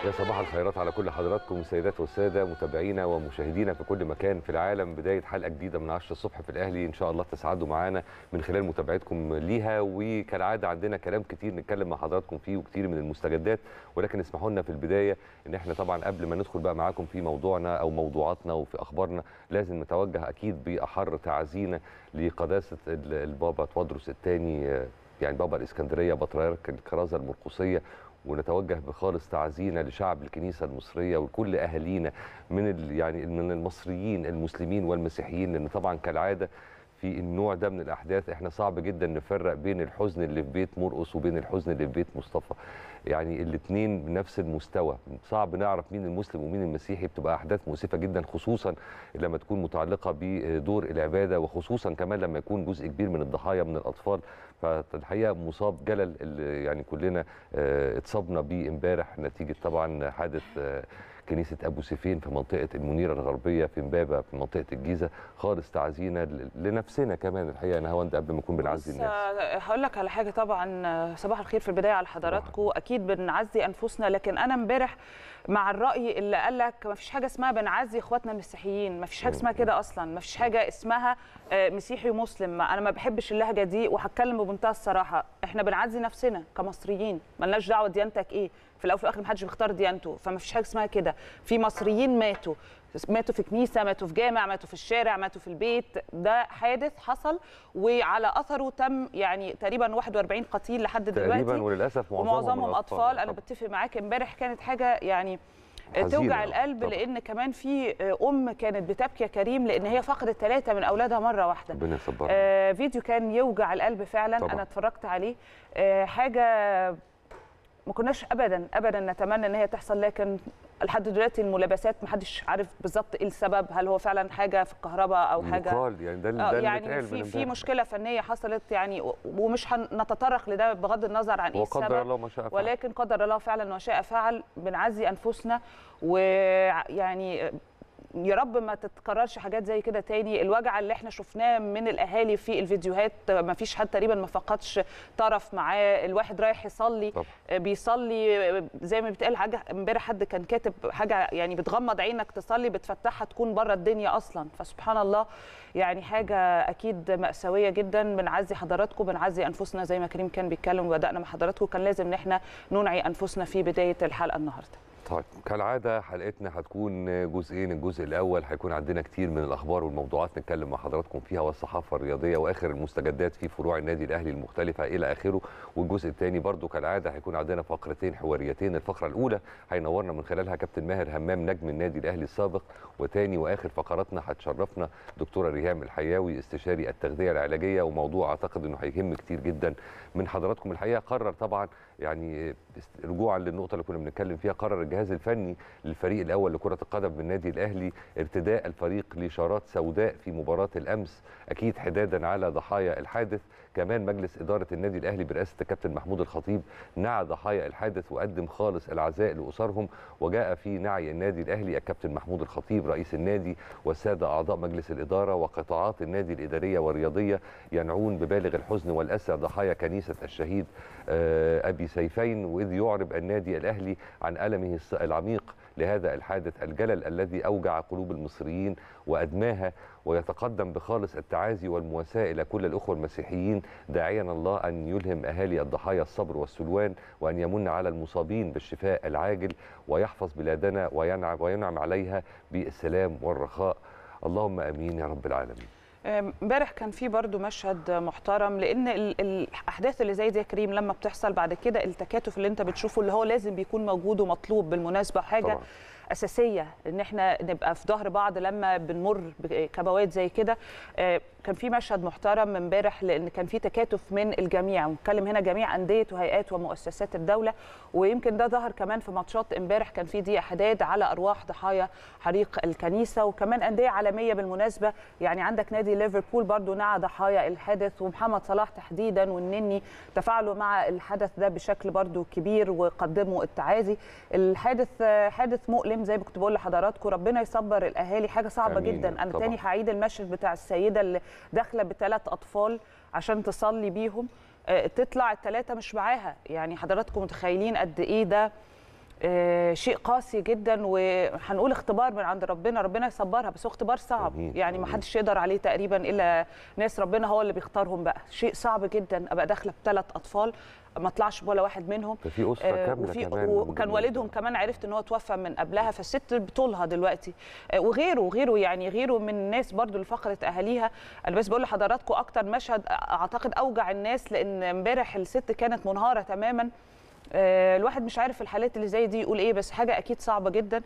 يا صباح الخيرات على كل حضراتكم السيدات والساده متابعينا ومشاهدينا في كل مكان في العالم بدايه حلقه جديده من 10 الصبح في الاهلي ان شاء الله تسعدوا معانا من خلال متابعتكم ليها وكالعاده عندنا كلام كتير نتكلم مع حضراتكم فيه وكتير من المستجدات ولكن اسمحوا لنا في البدايه ان احنا طبعا قبل ما ندخل بقى معاكم في موضوعنا او موضوعاتنا وفي اخبارنا لازم نتوجه اكيد باحر تعازينا لقداسه البابا توادرس الثاني يعني بابا الاسكندريه بطريرك الكرازه المرقصيه ونتوجه بخالص تعزينا لشعب الكنيسه المصريه وكل اهالينا من يعني من المصريين المسلمين والمسيحيين لان طبعا كالعاده في النوع ده من الاحداث احنا صعب جدا نفرق بين الحزن اللي في بيت مرقص وبين الحزن اللي في بيت مصطفى يعني الاثنين بنفس المستوى صعب نعرف مين المسلم ومين المسيحي بتبقى احداث مؤسفه جدا خصوصا لما تكون متعلقه بدور العباده وخصوصا كمان لما يكون جزء كبير من الضحايا من الاطفال فالحقيقه مصاب جلل اللي يعني كلنا اتصابنا بيه امبارح نتيجه طبعا حادث كنيسه ابو سيفين في منطقه المنيره الغربيه في امبابه في منطقه الجيزه خالص تعزينا لنفسنا كمان الحقيقه انا هوند قبل ما نكون بنعزي الناس هقول لك على حاجه طبعا صباح الخير في البدايه على حضراتكم اكيد بنعزي انفسنا لكن انا امبارح مع الراي اللي قال لك ما فيش حاجه اسمها بنعزي اخواتنا المسيحيين ما فيش حاجه اسمها كده اصلا ما فيش حاجه اسمها مسيحي ومسلم انا ما بحبش اللهجه دي وهتكلم بمنتهى الصراحه احنا بنعزي نفسنا كمصريين ملناش دعوه ديانتك ايه في الاول وفي الاخر محدش بيختار ديانته فما فيش حاجه اسمها كده في مصريين ماتوا ماتوا في كنيسه ماتوا في جامع ماتوا في الشارع ماتوا في البيت ده حادث حصل وعلى اثره تم يعني تقريبا 41 قتيل لحد دلوقتي تقريبا وللاسف معظمهم, ومعظمهم اطفال, أطفال. انا بتفق معاك امبارح كانت حاجه يعني توجع القلب طبعا. لان كمان في ام كانت بتبكي يا كريم لان هي فقدت ثلاثه من اولادها مره واحده ربنا يصبرها آه فيديو كان يوجع القلب فعلا طبعا. انا اتفرجت عليه آه حاجه ما كناش ابدا ابدا نتمنى ان هي تحصل لكن لحد دلوقتي الملابسات ما حدش عارف بالظبط ايه السبب هل هو فعلا حاجه في الكهرباء او حاجه يقال يعني ده, ده يعني في في مشكله فنيه حصلت يعني ومش هنتطرق لده بغض النظر عن ايه السبب وقدر الله ما شاء فعل ولكن قدر الله فعلا ما شاء فعل بنعزي انفسنا ويعني يا رب ما تتكررش حاجات زي كده تاني الوجع اللي احنا شفناه من الاهالي في الفيديوهات ما فيش حد تقريبا ما فقدش طرف معاه الواحد رايح يصلي طب. بيصلي زي ما بيتقال حاجه امبارح حد كان كاتب حاجه يعني بتغمض عينك تصلي بتفتحها تكون بره الدنيا اصلا فسبحان الله يعني حاجه اكيد ماساويه جدا بنعزي حضراتكم بنعزي انفسنا زي ما كريم كان بيتكلم وبدانا مع حضراتكم كان لازم ان احنا ننعي انفسنا في بدايه الحلقه النهارده طيب كالعاده حلقتنا هتكون جزئين الجزء الاول هيكون عندنا كتير من الاخبار والموضوعات نتكلم مع حضراتكم فيها والصحافه الرياضيه واخر المستجدات في فروع النادي الاهلي المختلفه الى اخره والجزء الثاني برضو كالعاده هيكون عندنا فقرتين حواريتين الفقره الاولى هينورنا من خلالها كابتن ماهر همام نجم النادي الاهلي السابق وتاني واخر فقراتنا هتشرفنا دكتوره ريهام الحياوي استشاري التغذيه العلاجيه وموضوع اعتقد انه هيهم كتير جدا من حضراتكم الحقيقه قرر طبعا يعني رجوعا للنقطه اللي كنا بنتكلم فيها قرر الجهاز الفني للفريق الاول لكره القدم بالنادي الاهلي ارتداء الفريق لشارات سوداء في مباراه الامس اكيد حدادا على ضحايا الحادث كمان مجلس اداره النادي الاهلي برئاسه الكابتن محمود الخطيب نعى ضحايا الحادث وقدم خالص العزاء لاسرهم وجاء في نعي النادي الاهلي الكابتن محمود الخطيب رئيس النادي والساده اعضاء مجلس الاداره وقطاعات النادي الاداريه والرياضيه ينعون ببالغ الحزن والاسى ضحايا كنيسه الشهيد ابي سيفين واذ يعرب النادي الاهلي عن المه العميق لهذا الحادث الجلل الذي اوجع قلوب المصريين وادماها ويتقدم بخالص التعازي والمواساه الى كل الاخوه المسيحيين داعيا الله ان يلهم اهالي الضحايا الصبر والسلوان وان يمن على المصابين بالشفاء العاجل ويحفظ بلادنا وينعم وينعم عليها بالسلام والرخاء اللهم امين يا رب العالمين امبارح كان في برضو مشهد محترم لان الاحداث اللي زي دي يا كريم لما بتحصل بعد كده التكاتف اللي انت بتشوفه اللي هو لازم بيكون موجود ومطلوب بالمناسبه حاجه طبعا. اساسيه ان احنا نبقى في ظهر بعض لما بنمر بكبوات زي كده كان في مشهد محترم امبارح لان كان في تكاتف من الجميع ونتكلم هنا جميع انديه وهيئات ومؤسسات الدوله ويمكن ده ظهر كمان في ماتشات امبارح كان في دقيقه حداد على ارواح ضحايا حريق الكنيسه وكمان انديه عالميه بالمناسبه يعني عندك نادي ليفربول برضو نعى ضحايا الحادث ومحمد صلاح تحديدا والنني تفاعلوا مع الحدث ده بشكل برضو كبير وقدموا التعازي الحادث حادث مؤلم زي ما كنت بقول لحضراتكم ربنا يصبر الاهالي حاجه صعبه آمين. جدا انا طبعا. تاني هعيد المشهد بتاع السيده اللي داخله بثلاث اطفال عشان تصلي بيهم آه، تطلع الثلاثه مش معاها يعني حضراتكم متخيلين قد ايه ده آه، شيء قاسي جدا وهنقول اختبار من عند ربنا ربنا يصبرها بس هو اختبار صعب أمين، يعني ما أمين. حدش يقدر عليه تقريبا الا ناس ربنا هو اللي بيختارهم بقى شيء صعب جدا ابقى داخله بثلاث اطفال ما طلعش ولا واحد منهم ده في اسره آه، كامله وفي كمان وكان من- والدهم كمان عرفت ان هو توفى من قبلها فالست بطولها دلوقتي آه، وغيره وغيره يعني غيره من الناس برضو اللي فقدت اهاليها انا بس بقول لحضراتكم اكتر مشهد اعتقد اوجع الناس لان امبارح الست كانت منهاره تماما آه، الواحد مش عارف في الحالات اللي زي دي يقول ايه بس حاجه اكيد صعبه جدا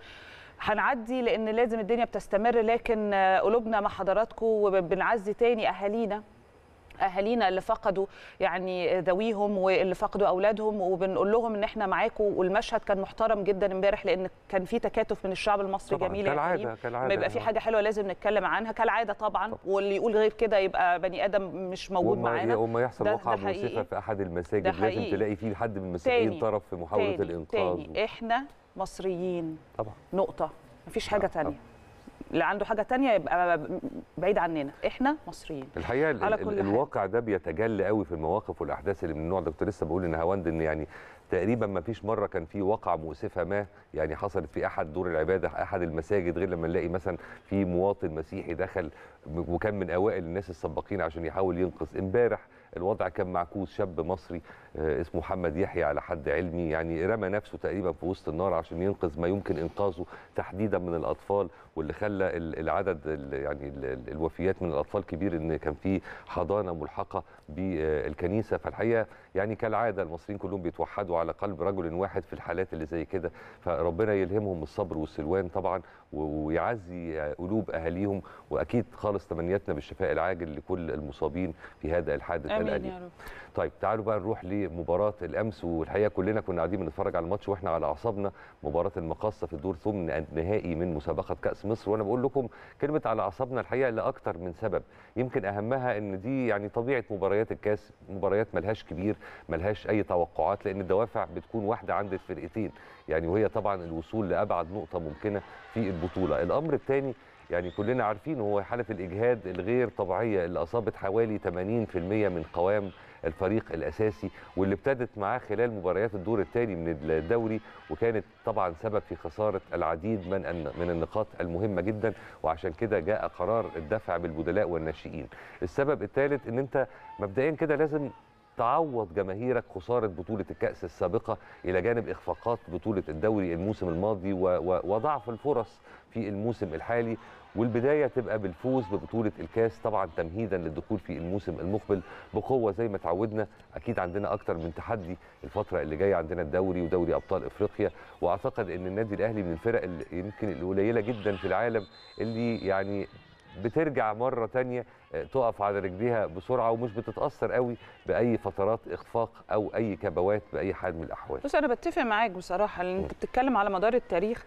هنعدي لان لازم الدنيا بتستمر لكن آه، قلوبنا مع حضراتكم وبنعزي تاني اهالينا اهالينا اللي فقدوا يعني ذويهم واللي فقدوا اولادهم وبنقول لهم ان احنا معاكم والمشهد كان محترم جدا امبارح لان كان في تكاتف من الشعب المصري طبعاً، جميل يا كالعادة- كريم. كالعادة. ما يبقى في حاجه حلوه لازم نتكلم عنها كالعاده طبعا واللي يقول غير كده يبقى بني ادم مش موجود وما معانا وما يحصل ده- واقعه ده حقيقي. مؤسفه في احد المساجد ده لازم حقيقي. تلاقي فيه حد من المسيحيين تاني- طرف في محاوله تاني الانقاذ تاني احنا مصريين طبعا نقطه مفيش حاجه طبعاً. تانية اللي عنده حاجه تانية يبقى بعيد عننا احنا مصريين الحقيقه ال- على ال- كل حال. الواقع ده بيتجلى قوي في المواقف والاحداث اللي من النوع ده كنت لسه بقول ان هواند ان يعني تقريبا ما فيش مره كان في واقعه مؤسفه ما يعني حصلت في احد دور العباده احد المساجد غير لما نلاقي مثلا في مواطن مسيحي دخل وكان من اوائل الناس السباقين عشان يحاول ينقذ امبارح الوضع كان معكوس شاب مصري آه، اسمه محمد يحيى على حد علمي يعني رمى نفسه تقريبا في وسط النار عشان ينقذ ما يمكن انقاذه تحديدا من الاطفال واللي خلى ال- العدد ال- يعني ال- ال- الوفيات من الاطفال كبير ان كان في حضانه ملحقه بالكنيسه فالحقيقه يعني كالعاده المصريين كلهم بيتوحدوا على قلب رجل واحد في الحالات اللي زي كده فربنا يلهمهم الصبر والسلوان طبعا و- ويعزي قلوب اهاليهم واكيد خالص تمنياتنا بالشفاء العاجل لكل المصابين في هذا الحادث امين الاليم يا رب طيب تعالوا بقى نروح لمباراة الأمس والحقيقة كلنا كنا قاعدين بنتفرج على الماتش وإحنا على أعصابنا مباراة المقاصة في الدور ثمن النهائي من مسابقة كأس مصر وأنا بقول لكم كلمة على أعصابنا الحقيقة لأكتر من سبب يمكن أهمها إن دي يعني طبيعة مباريات الكاس مباريات ملهاش كبير ملهاش أي توقعات لأن الدوافع بتكون واحدة عند الفرقتين يعني وهي طبعا الوصول لأبعد نقطة ممكنة في البطولة الأمر الثاني يعني كلنا عارفين هو حالة الإجهاد الغير طبيعية اللي أصابت حوالي 80% من قوام الفريق الاساسي واللي ابتدت معاه خلال مباريات الدور الثاني من الدوري وكانت طبعا سبب في خساره العديد من الن- من النقاط المهمه جدا وعشان كده جاء قرار الدفع بالبدلاء والناشئين. السبب الثالث ان انت مبدئيا كده لازم تعوض جماهيرك خساره بطوله الكاس السابقه الى جانب اخفاقات بطوله الدوري الموسم الماضي و- و- وضعف الفرص في الموسم الحالي والبدايه تبقى بالفوز ببطوله الكاس طبعا تمهيدا للدخول في الموسم المقبل بقوه زي ما تعودنا اكيد عندنا اكتر من تحدي الفتره اللي جايه عندنا الدوري ودوري ابطال افريقيا واعتقد ان النادي الاهلي من الفرق اللي يمكن القليله جدا في العالم اللي يعني بترجع مره تانية آه، تقف على رجليها بسرعه ومش بتتاثر قوي باي فترات اخفاق او اي كبوات باي حال من الاحوال بص انا بتفق معاك بصراحه لان انت بتتكلم على مدار التاريخ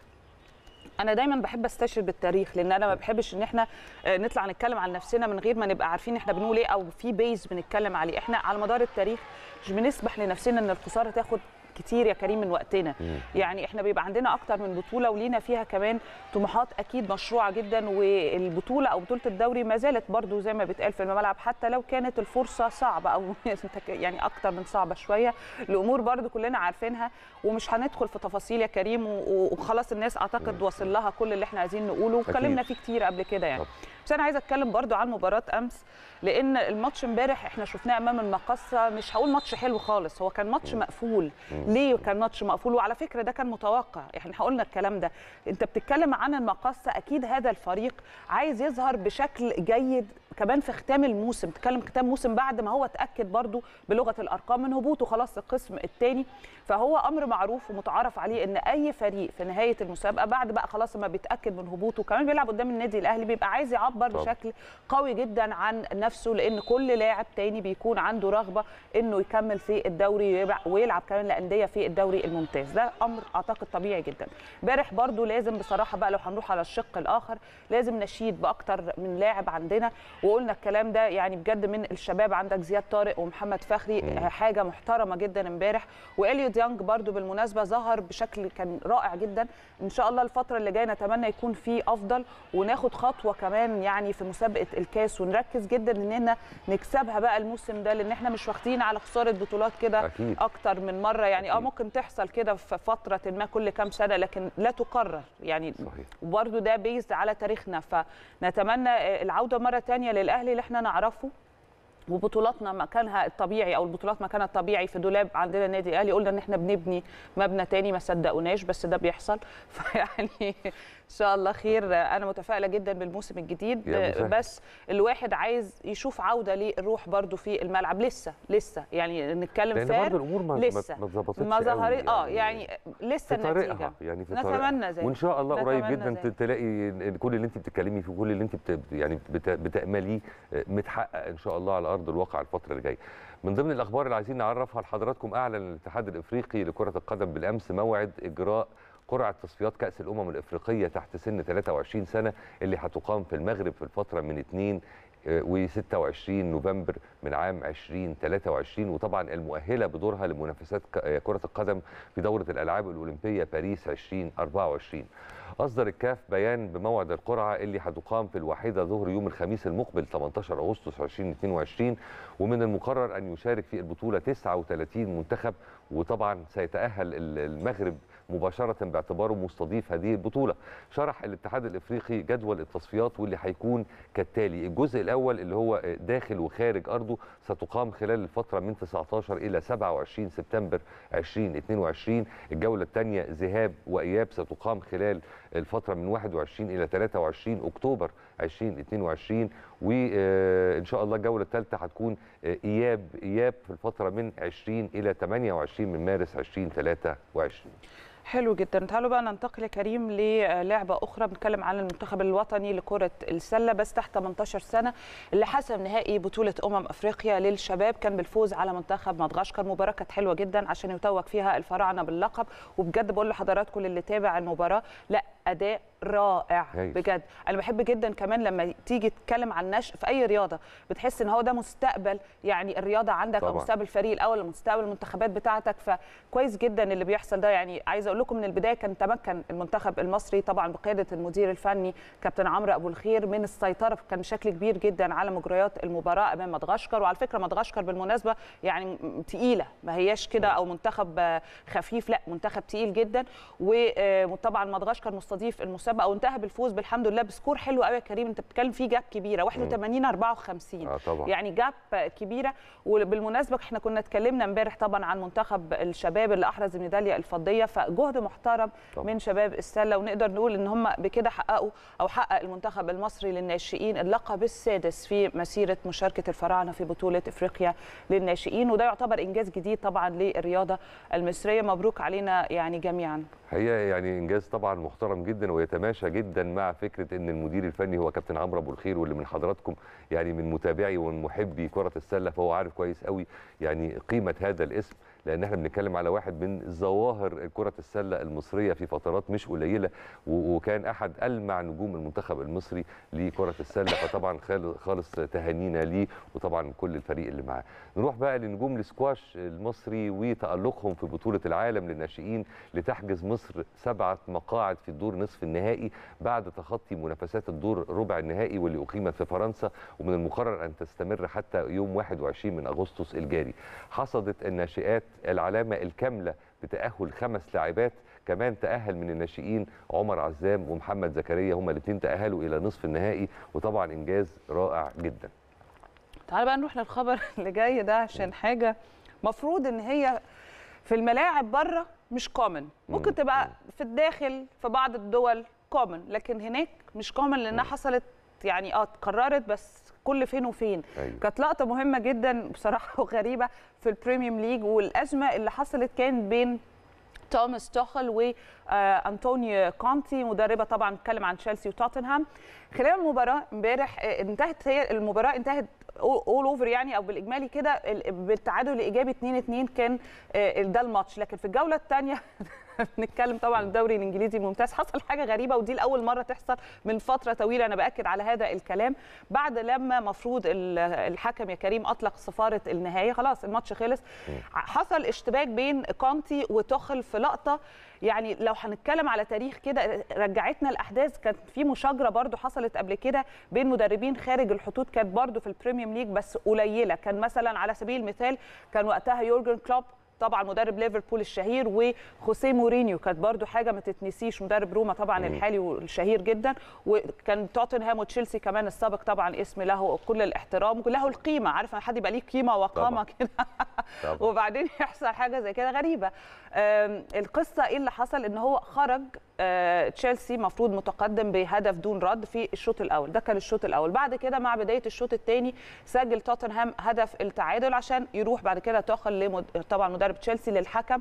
انا دايما بحب استشهد بالتاريخ لان انا ما بحبش ان احنا آه، نطلع نتكلم عن نفسنا من غير ما نبقى عارفين احنا بنقول ايه او في بيز بنتكلم عليه احنا على مدار التاريخ مش بنسمح لنفسنا ان الخساره تاخد كتير يا كريم من وقتنا مم. يعني احنا بيبقى عندنا اكتر من بطوله ولينا فيها كمان طموحات اكيد مشروعه جدا والبطوله او بطوله الدوري ما زالت برضو زي ما بيتقال في الملعب حتى لو كانت الفرصه صعبه او يعني اكتر من صعبه شويه الامور برضو كلنا عارفينها ومش هندخل في تفاصيل يا كريم و- وخلاص الناس اعتقد وصل لها كل اللي احنا عايزين نقوله واتكلمنا فيه كتير قبل كده يعني طب. بس انا عايزه اتكلم برضو عن مباراه امس لان الماتش امبارح احنا شفناه امام المقصه مش هقول ماتش حلو خالص هو كان ماتش مقفول ليه كان ماتش مقفول وعلى فكره ده كان متوقع احنا قلنا الكلام ده انت بتتكلم عن المقصه اكيد هذا الفريق عايز يظهر بشكل جيد كمان في ختام الموسم تتكلم ختام موسم بعد ما هو اتاكد برضو بلغه الارقام من هبوطه خلاص القسم الثاني فهو امر معروف ومتعارف عليه ان اي فريق في نهايه المسابقه بعد بقى خلاص ما بيتاكد من هبوطه كمان بيلعب قدام النادي الاهلي بيبقى عايز يعبر طبعا. بشكل قوي جدا عن نفسه لان كل لاعب تاني بيكون عنده رغبه انه يكمل في الدوري ويلعب- ويلعب كمان لانديه في الدوري الممتاز ده امر اعتقد طبيعي جدا امبارح برضو لازم بصراحه بقى لو هنروح على الشق الاخر لازم نشيد باكتر من لاعب عندنا وقلنا الكلام ده يعني بجد من الشباب عندك زياد طارق ومحمد فخري مم. حاجه محترمه جدا امبارح واليو ديانج برضو بالمناسبه ظهر بشكل كان رائع جدا ان شاء الله الفتره اللي جايه نتمنى يكون في افضل وناخد خطوه كمان يعني في مسابقه الكاس ونركز جدا اننا نكسبها بقى الموسم ده لان احنا مش واخدين على خساره بطولات كده اكيد اكتر من مره يعني اه أكيد. ممكن تحصل كده في فتره ما كل كام سنه لكن لا تكرر يعني صحيح وبرده ده بيزد على تاريخنا فنتمنى العوده مره تانية للاهلي اللي احنا نعرفه وبطولاتنا مكانها الطبيعي او البطولات مكانها الطبيعي في دولاب عندنا النادي الاهلي قلنا ان احنا بنبني مبنى تاني ما صدقوناش بس ده بيحصل فيعني ان شاء الله خير انا متفائله جدا بالموسم الجديد يا مسهل. بس الواحد عايز يشوف عوده للروح برضو في الملعب لسه لسه يعني نتكلم لان فير برضه الامور ما لسه ما اتظبطتش ما قوي ظهرت اه يعني لسه في النتيجه طريقها يعني في طريقها نتمنى ذلك وان شاء الله قريب نتمنى جدا ذلك. تلاقي إن كل اللي انت بتتكلمي فيه كل اللي انت بت يعني بت بتامليه متحقق ان شاء الله على ارض الواقع الفتره اللي جايه من ضمن الاخبار اللي عايزين نعرفها لحضراتكم اعلن الاتحاد الافريقي لكره القدم بالامس موعد اجراء قرعه تصفيات كاس الامم الافريقيه تحت سن 23 سنه اللي هتقام في المغرب في الفتره من 2 و26 نوفمبر من عام 2023 وطبعا المؤهله بدورها لمنافسات ك- كره القدم في دوره الالعاب الاولمبيه باريس 2024 اصدر الكاف بيان بموعد القرعه اللي هتقام في الواحده ظهر يوم الخميس المقبل 18 اغسطس 2022 ومن المقرر ان يشارك في البطوله 39 منتخب وطبعا سيتاهل ال- المغرب مباشره باعتباره مستضيف هذه البطوله شرح الاتحاد الافريقي جدول التصفيات واللي هيكون كالتالي الجزء الاول اللي هو داخل وخارج ارضه ستقام خلال الفتره من 19 الى 27 سبتمبر 2022 الجوله الثانيه ذهاب واياب ستقام خلال الفتره من 21 الى 23 اكتوبر 2022 وان شاء الله الجوله الثالثه هتكون آه، اياب اياب في الفتره من 20 الى 28 من مارس 2023 حلو جدا تعالوا بقى ننتقل يا كريم للعبه اخرى بنتكلم عن المنتخب الوطني لكره السله بس تحت 18 سنه اللي حسم نهائي بطوله امم افريقيا للشباب كان بالفوز على منتخب مدغشقر مباراه كانت حلوه جدا عشان يتوج فيها الفراعنه باللقب وبجد بقول لحضراتكم اللي تابع المباراه لا اداء رائع هايل. بجد انا بحب جدا كمان لما تيجي تتكلم عن نشء في اي رياضه بتحس ان هو ده مستقبل يعني الرياضه عندك او طبعاً. مستقبل الفريق الاول أو مستقبل المنتخبات بتاعتك فكويس جدا اللي بيحصل ده يعني عايزه اقول لكم من البدايه كان تمكن المنتخب المصري طبعا بقياده المدير الفني كابتن عمرو ابو الخير من السيطره كان بشكل كبير جدا على مجريات المباراه امام مدغشقر وعلى فكره مدغشقر بالمناسبه يعني م- تقيله ما هياش كده او منتخب آه، خفيف لا منتخب تقيل جدا وطبعا مدغشقر مستضيف المسابقه وانتهى بالفوز بالحمد لله بسكور حلو قوي يا كريم انت بتتكلم فيه جاب كبيره 81 54 اه طبعا يعني جاب كبيره وبالمناسبه احنا كنا اتكلمنا امبارح طبعا عن منتخب الشباب اللي احرز الميداليه الفضيه فجهد محترم طبعاً. من شباب السله ونقدر نقول ان هم بكده حققوا او حقق المنتخب المصري للناشئين اللقب السادس في مسيره مشاركه الفراعنه في بطوله افريقيا للناشئين وده يعتبر انجاز جديد طبعا للرياضه المصريه مبروك علينا يعني جميعا حقيقه يعني انجاز طبعا محترم جدا ويتماشى جدا مع فكره ان المدير الفني هو كابتن عمرو ابو الخير واللي من حضراتكم يعني من متابعي ومن محبي كره السله فهو عارف كويس قوي يعني قيمه هذا الاسم لان احنا بنتكلم على واحد من ظواهر كره السله المصريه في فترات مش قليله و- وكان احد المع نجوم المنتخب المصري لكره السله فطبعا خال- خالص تهانينا ليه وطبعا كل الفريق اللي معاه نروح بقى لنجوم السكواش المصري وتالقهم في بطوله العالم للناشئين لتحجز مصر سبعه مقاعد في الدور نصف النهائي بعد تخطي منافسات الدور ربع النهائي واللي اقيمت في فرنسا ومن المقرر ان تستمر حتى يوم 21 من اغسطس الجاري حصدت الناشئات العلامه الكامله بتاهل خمس لاعبات كمان تاهل من الناشئين عمر عزام ومحمد زكريا هما الاثنين تاهلوا الى نصف النهائي وطبعا انجاز رائع جدا تعال بقى نروح للخبر اللي جاي ده عشان حاجه مفروض ان هي في الملاعب بره مش كومن ممكن مم. تبقى في الداخل في بعض الدول كومن لكن هناك مش كومن لانها مم. حصلت يعني اه اتكررت بس كل فين وفين ايوه كانت لقطه مهمه جدا بصراحه وغريبه في البريميوم ليج والازمه اللي حصلت كان بين توماس توخل وانطونيو كونتي مدربه طبعا بتكلم عن تشيلسي وتوتنهام خلال المباراه امبارح آه، انتهت هي المباراه انتهت اول اوفر يعني او بالاجمالي كده ال- بالتعادل الايجابي 2 2 كان آه، ده الماتش لكن في الجوله الثانيه بنتكلم طبعا الدوري الانجليزي الممتاز حصل حاجه غريبه ودي لاول مره تحصل من فتره طويله انا باكد على هذا الكلام بعد لما مفروض الحكم يا كريم اطلق صفاره النهايه خلاص الماتش خلص حصل اشتباك بين كونتي وتوخل في لقطه يعني لو هنتكلم على تاريخ كده رجعتنا الاحداث كانت في مشاجره برضو حصلت قبل كده بين مدربين خارج الحدود كانت برضو في البريميوم ليج بس قليله كان مثلا على سبيل المثال كان وقتها يورجن كلوب طبعا مدرب ليفربول الشهير وخوسيه مورينيو كانت برضو حاجه ما تتنسيش مدرب روما طبعا الحالي والشهير جدا وكان توتنهام وتشيلسي كمان السابق طبعا اسم له كل الاحترام له القيمه عارفه حد يبقى ليه قيمه وقامه كده وبعدين يحصل حاجه زي كده غريبه القصه ايه اللي حصل ان هو خرج تشيلسي مفروض متقدم بهدف دون رد في الشوط الاول ده كان الشوط الاول بعد كده مع بدايه الشوط الثاني سجل توتنهام هدف التعادل عشان يروح بعد كده تاخر لمد... طبعا مدرب تشيلسي للحكم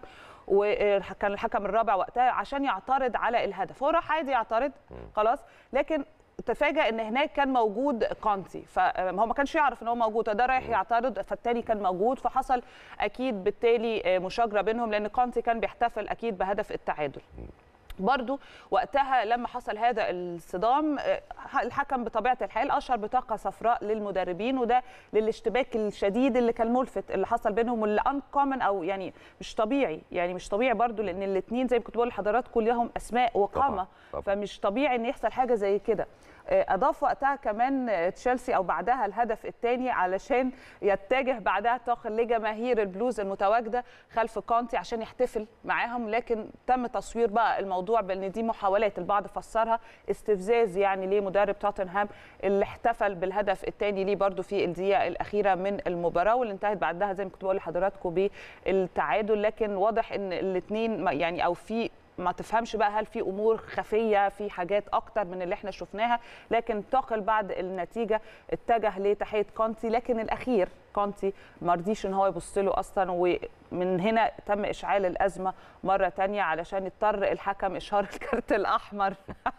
وكان الحكم الرابع وقتها عشان يعترض على الهدف هو راح عادي يعترض خلاص لكن تفاجأ ان هناك كان موجود كونتي فهو ما كانش يعرف ان هو موجود ده رايح يعترض فالتاني كان موجود فحصل اكيد بالتالي مشاجره بينهم لان كونتي كان بيحتفل اكيد بهدف التعادل برضو وقتها لما حصل هذا الصدام الحكم بطبيعه الحال اشهر بطاقه صفراء للمدربين وده للاشتباك الشديد اللي كان ملفت اللي حصل بينهم واللي انكومن او يعني مش طبيعي يعني مش طبيعي برضو لان الاثنين زي ما كنت بقول لحضراتكم ليهم اسماء وقامه فمش طبيعي ان يحصل حاجه زي كده اضاف وقتها كمان تشيلسي او بعدها الهدف الثاني علشان يتجه بعدها تاخر لجماهير البلوز المتواجده خلف كونتي عشان يحتفل معاهم لكن تم تصوير بقى الموضوع بان دي محاولات البعض فسرها استفزاز يعني لمدرب توتنهام اللي احتفل بالهدف الثاني ليه برده في الدقيقه الاخيره من المباراه واللي انتهت بعدها زي ما كنت بقول لحضراتكم بالتعادل لكن واضح ان الاثنين يعني او في ما تفهمش بقى هل في امور خفيه في حاجات اكتر من اللي احنا شفناها لكن توخل بعد النتيجه اتجه لتحيه كونتي لكن الاخير كونتي ما رضيش ان هو يبص له اصلا ومن هنا تم اشعال الازمه مره تانية علشان اضطر الحكم اشهار الكارت الاحمر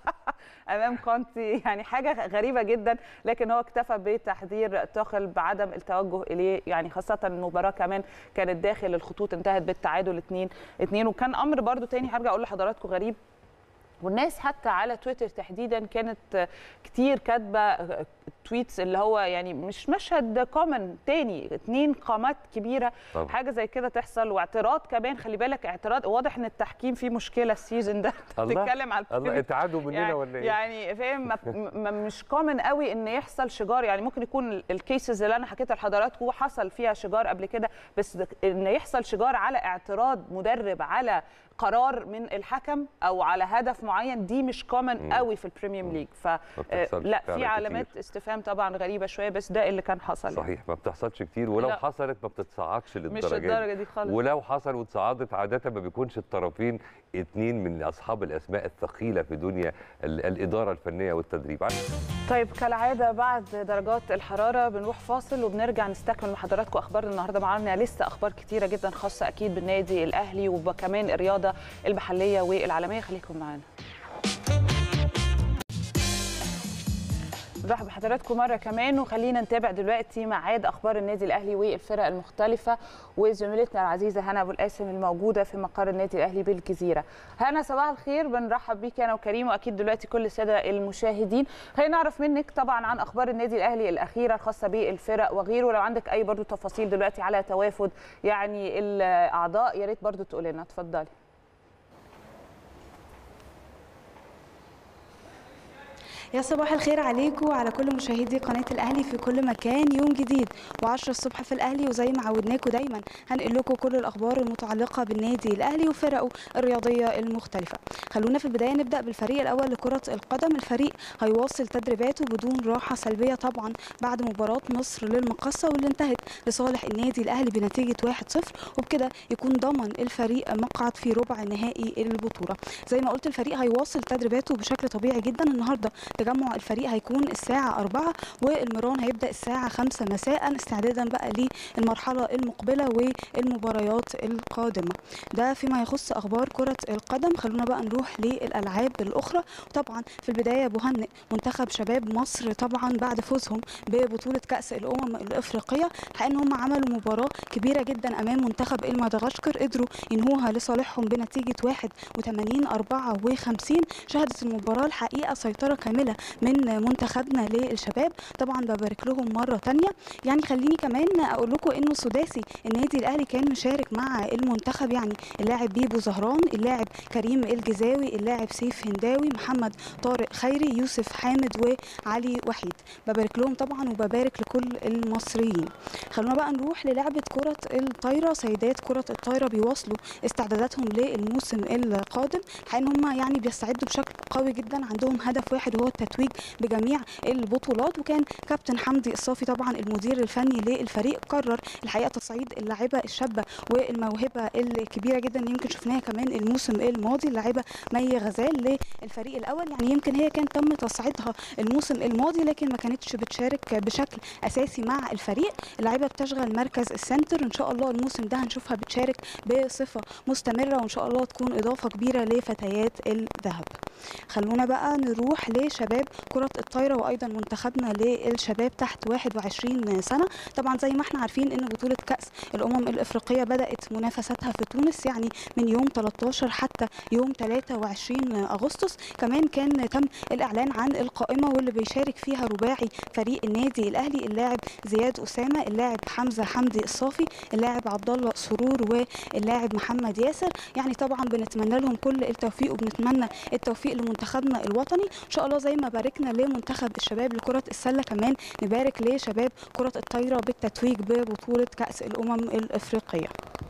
امام كونتي يعني حاجه غريبه جدا لكن هو اكتفى بتحذير توخل بعدم التوجه اليه يعني خاصه المباراه كمان كانت داخل الخطوط انتهت بالتعادل 2 2 وكان امر برده تاني هرجع اقول لحضراتكم غريب والناس حتى على تويتر تحديدا كانت كتير كاتبه تويتس اللي هو يعني مش مشهد كومن تاني اتنين قامات كبيره طبعا. حاجه زي كده تحصل واعتراض كمان خلي بالك اعتراض واضح ان التحكيم فيه مشكله السيزون ده بتتكلم على الله اتعادوا مننا يعني ولا ايه يعني فاهم مش كومن قوي ان يحصل شجار يعني ممكن يكون الكيسز اللي انا حكيتها لحضراتكم حصل فيها شجار قبل كده بس ان يحصل شجار على اعتراض مدرب على قرار من الحكم او على هدف معين دي مش كومن قوي في البريميوم ليج ف لا في علامات كتير. استفهام طبعا غريبه شويه بس ده اللي كان حصل صحيح يعني. ما بتحصلش كتير ولو لا. حصلت ما بتتصعدش للدرجه مش الدرجه دي خالص ولو حصل وتصعدت عاده ما بيكونش الطرفين اتنين من اصحاب الاسماء الثقيله في دنيا الاداره الفنيه والتدريب طيب كالعاده بعد درجات الحراره بنروح فاصل وبنرجع نستكمل مع حضراتكم اخبار النهارده معانا لسه اخبار كتيره جدا خاصه اكيد بالنادي الاهلي وكمان الرياضه المحليه والعالميه خليكم معانا نرحب بحضراتكم مره كمان وخلينا نتابع دلوقتي ميعاد اخبار النادي الاهلي والفرق المختلفه وزميلتنا العزيزه هنا ابو القاسم الموجوده في مقر النادي الاهلي بالجزيره. هنا صباح الخير بنرحب بيك انا وكريم واكيد دلوقتي كل الساده المشاهدين. خلينا نعرف منك طبعا عن اخبار النادي الاهلي الاخيره الخاصه بالفرق وغيره ولو عندك اي برضو تفاصيل دلوقتي على توافد يعني الاعضاء يا ريت برضو تقول لنا اتفضلي. يا صباح الخير عليكم وعلى كل مشاهدي قناه الاهلي في كل مكان يوم جديد و10 الصبح في الاهلي وزي ما عودناكم دايما هنقل لكم كل الاخبار المتعلقه بالنادي الاهلي وفرقه الرياضيه المختلفه خلونا في البدايه نبدا بالفريق الاول لكره القدم الفريق هيواصل تدريباته بدون راحه سلبيه طبعا بعد مباراه مصر للمقصه واللي انتهت لصالح النادي الاهلي بنتيجه 1-0 وبكده يكون ضمن الفريق مقعد في ربع نهائي البطوله زي ما قلت الفريق هيواصل تدريباته بشكل طبيعي جدا النهارده تجمع الفريق هيكون الساعه 4 والمران هيبدا الساعه 5 مساء استعدادا بقى للمرحله المقبله والمباريات القادمه ده فيما يخص اخبار كره القدم خلونا بقى نروح للالعاب الاخرى طبعا في البدايه بهنئ منتخب شباب مصر طبعا بعد فوزهم ببطوله كاس الامم الافريقيه الحقيقه ان هم عملوا مباراه كبيره جدا امام منتخب المدغشقر قدروا ينهوها لصالحهم بنتيجه 81 54 شهدت المباراه الحقيقه سيطره كامله من منتخبنا للشباب طبعا ببارك لهم مره تانية يعني خليني كمان اقول لكم انه سداسي النادي الاهلي كان مشارك مع المنتخب يعني اللاعب بيبو زهران اللاعب كريم الجزاوي اللاعب سيف هنداوي محمد طارق خيري يوسف حامد وعلي وحيد ببارك لهم طبعا وببارك لكل المصريين خلونا بقى نروح للعبه كره الطايره سيدات كره الطايره بيواصلوا استعداداتهم للموسم القادم الحقيقه ان هم يعني بيستعدوا بشكل قوي جدا عندهم هدف واحد وهو التتويج بجميع البطولات وكان كابتن حمدي الصافي طبعا المدير الفني للفريق قرر الحقيقه تصعيد اللاعبه الشابه والموهبه الكبيره جدا يمكن شفناها كمان الموسم الماضي اللاعبه مي غزال للفريق الاول يعني يمكن هي كان تم تصعيدها الموسم الماضي لكن ما كانتش بتشارك بشكل اساسي مع الفريق اللاعبه بتشغل مركز السنتر ان شاء الله الموسم ده هنشوفها بتشارك بصفه مستمره وان شاء الله تكون اضافه كبيره لفتيات الذهب خلونا بقى نروح لشباب كرة الطايرة وأيضا منتخبنا للشباب تحت 21 سنة طبعا زي ما احنا عارفين ان بطولة كأس الأمم الإفريقية بدأت منافستها في تونس يعني من يوم 13 حتى يوم 23 أغسطس كمان كان تم الإعلان عن القائمة واللي بيشارك فيها رباعي فريق النادي الأهلي اللاعب زياد أسامة اللاعب حمزة حمدي الصافي اللاعب عبد الله سرور واللاعب محمد ياسر يعني طبعا بنتمنى لهم كل التوفيق وبنتمنى التوفيق لمنتخبنا الوطني ان شاء الله زي ما باركنا لمنتخب الشباب لكره السله كمان نبارك لشباب كره الطايره بالتتويج ببطوله كاس الامم الافريقيه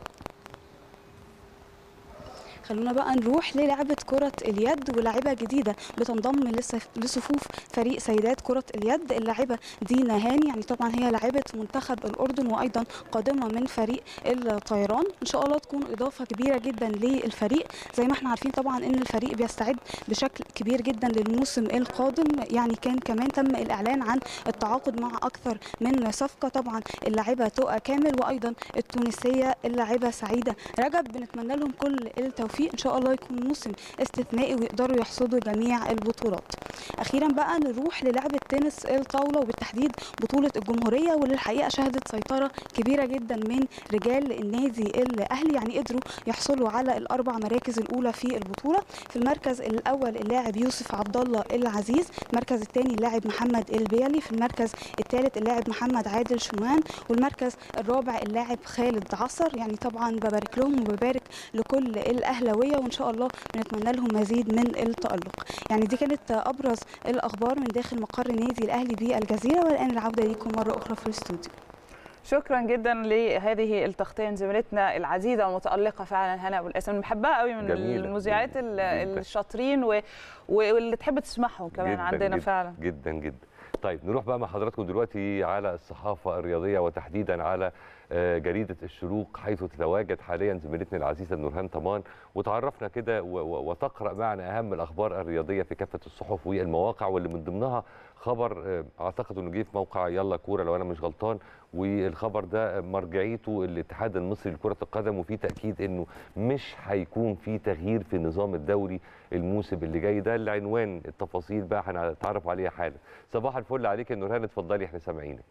خلونا بقى نروح للعبة كرة اليد ولاعبة جديدة بتنضم لصفوف فريق سيدات كرة اليد اللاعبة دينا هاني يعني طبعا هي لاعبة منتخب الأردن وأيضا قادمة من فريق الطيران إن شاء الله تكون إضافة كبيرة جدا للفريق زي ما احنا عارفين طبعا إن الفريق بيستعد بشكل كبير جدا للموسم القادم يعني كان كمان تم الإعلان عن التعاقد مع أكثر من صفقة طبعا اللاعبة تقى كامل وأيضا التونسية اللاعبة سعيدة رجب بنتمنى لهم كل التوفيق التوفيق ان شاء الله يكون موسم استثنائي ويقدروا يحصدوا جميع البطولات اخيرا بقى نروح للعبه تنس الطاوله وبالتحديد بطوله الجمهوريه واللي الحقيقه شهدت سيطره كبيره جدا من رجال النادي الاهلي يعني قدروا يحصلوا على الاربع مراكز الاولى في البطوله في المركز الاول اللاعب يوسف عبد الله العزيز المركز الثاني اللاعب محمد البيلي في المركز الثالث اللاعب محمد عادل شنوان والمركز الرابع اللاعب خالد عصر يعني طبعا ببارك لهم وببارك لكل الاهل الاهلاويه وان شاء الله بنتمنى لهم مزيد من التالق يعني دي كانت ابرز الاخبار من داخل مقر النادي الاهلي بالجزيره والان العوده ليكم مره اخرى في الاستوديو شكرا جدا لهذه التغطيه زميلتنا العزيزه والمتالقه فعلا هنا ابو الاسم بحبها قوي من جميلة. المذيعات جداً. الشاطرين و... واللي تحب تسمعهم كمان جداً عندنا جداً فعلا جدا جدا طيب نروح بقى مع حضراتكم دلوقتي على الصحافه الرياضيه وتحديدا على آه، جريده الشروق حيث تتواجد حاليا زميلتنا العزيزه نورهان طمان وتعرفنا كده و- و- وتقرا معنا اهم الاخبار الرياضيه في كافه الصحف والمواقع واللي من ضمنها خبر آه، اعتقد انه جه في موقع يلا كوره لو انا مش غلطان والخبر ده مرجعيته الاتحاد المصري لكره القدم وفي تاكيد انه مش هيكون في تغيير في النظام الدوري الموسم اللي جاي ده العنوان التفاصيل بقى هنتعرف عليها حالا صباح الفل عليك يا نورهان اتفضلي احنا سامعينك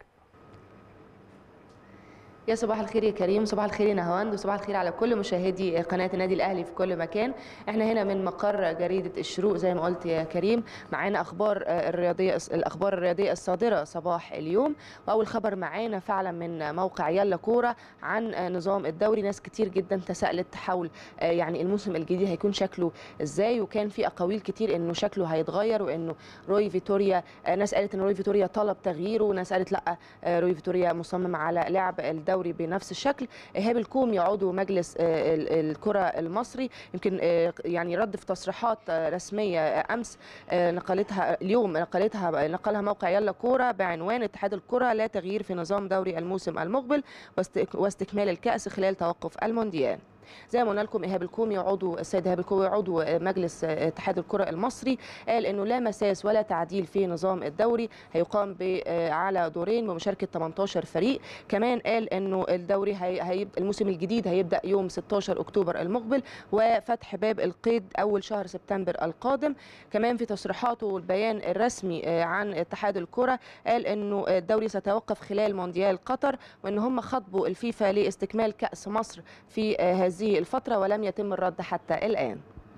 يا صباح الخير يا كريم صباح الخير يا نهاوند وصباح الخير على كل مشاهدي قناه النادي الاهلي في كل مكان احنا هنا من مقر جريده الشروق زي ما قلت يا كريم معانا اخبار آه، الرياضيه الاخبار الرياضيه الصادره صباح اليوم واول خبر معانا فعلا من موقع يلا كوره عن آه، نظام الدوري ناس كتير جدا تساءلت حول آه، يعني الموسم الجديد هيكون شكله ازاي وكان في اقاويل كتير انه شكله هيتغير وانه روي فيتوريا آه، ناس قالت ان روي فيتوريا طلب تغييره وناس قالت لا آه، روي فيتوريا مصمم على لعب الدوري بنفس الشكل ايهاب الكومي عضو مجلس آه، ال- الكره المصري يمكن آه، يعني رد في تصريحات آه، رسميه آه، امس آه، نقلتها اليوم نقلتها نقلها موقع يلا كوره بعنوان اتحاد الكره لا تغيير في نظام دوري الموسم المقبل واست- واستكمال الكاس خلال توقف المونديال زي ما قلنا لكم ايهاب الكومي عضو السيد ايهاب الكومي عضو مجلس اتحاد الكره المصري قال انه لا مساس ولا تعديل في نظام الدوري هيقام على دورين بمشاركه 18 فريق كمان قال انه الدوري هي الموسم الجديد هيبدا يوم 16 اكتوبر المقبل وفتح باب القيد اول شهر سبتمبر القادم كمان في تصريحاته والبيان الرسمي عن اتحاد الكره قال انه الدوري سيتوقف خلال مونديال قطر وان هم خطبوا الفيفا لاستكمال كاس مصر في هذه الفتره ولم يتم الرد حتى الان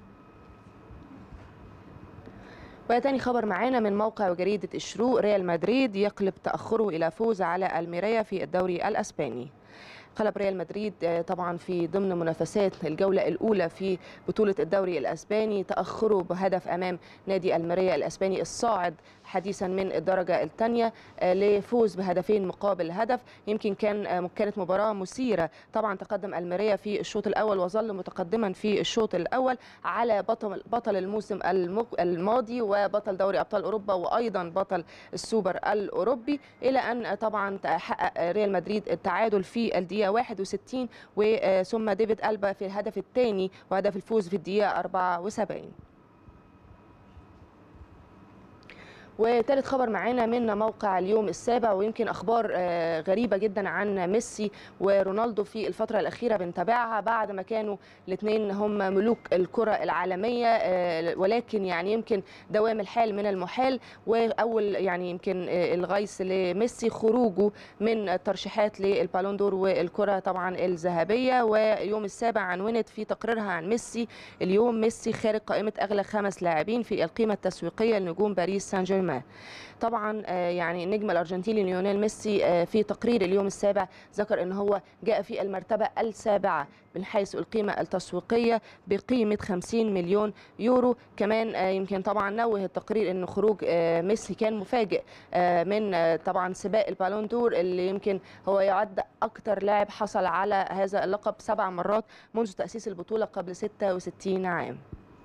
وتاني خبر معانا من موقع وجريدة الشروق ريال مدريد يقلب تأخره إلى فوز على الميريا في الدوري الأسباني قلب ريال مدريد طبعا في ضمن منافسات الجوله الاولى في بطوله الدوري الاسباني تاخره بهدف امام نادي الماريا الاسباني الصاعد حديثا من الدرجه الثانيه لفوز بهدفين مقابل هدف يمكن كان كانت مباراه مثيره طبعا تقدم الماريا في الشوط الاول وظل متقدما في الشوط الاول على بطل بطل الموسم الماضي وبطل دوري ابطال اوروبا وايضا بطل السوبر الاوروبي الى ان طبعا حقق ريال مدريد التعادل في الدقيقه 61 وثم ديفيد ألبا في الهدف الثاني وهدف الفوز في الدقيقة 74 وثالث خبر معانا من موقع اليوم السابع ويمكن اخبار غريبه جدا عن ميسي ورونالدو في الفتره الاخيره بنتابعها بعد ما كانوا الاثنين هم ملوك الكره العالميه ولكن يعني يمكن دوام الحال من المحال واول يعني يمكن الغيث لميسي خروجه من الترشيحات للبالون دور والكره طبعا الذهبيه ويوم السابع عنونت في تقريرها عن ميسي اليوم ميسي خارج قائمه اغلى خمس لاعبين في القيمه التسويقيه لنجوم باريس سان جيرمان طبعا يعني النجم الارجنتيني ليونيل ميسي في تقرير اليوم السابع ذكر ان هو جاء في المرتبه السابعه من حيث القيمه التسويقيه بقيمه 50 مليون يورو كمان يمكن طبعا نوه التقرير ان خروج ميسي كان مفاجئ من طبعا سباق البالون دور اللي يمكن هو يعد اكثر لاعب حصل على هذا اللقب سبع مرات منذ تاسيس البطوله قبل 66 عام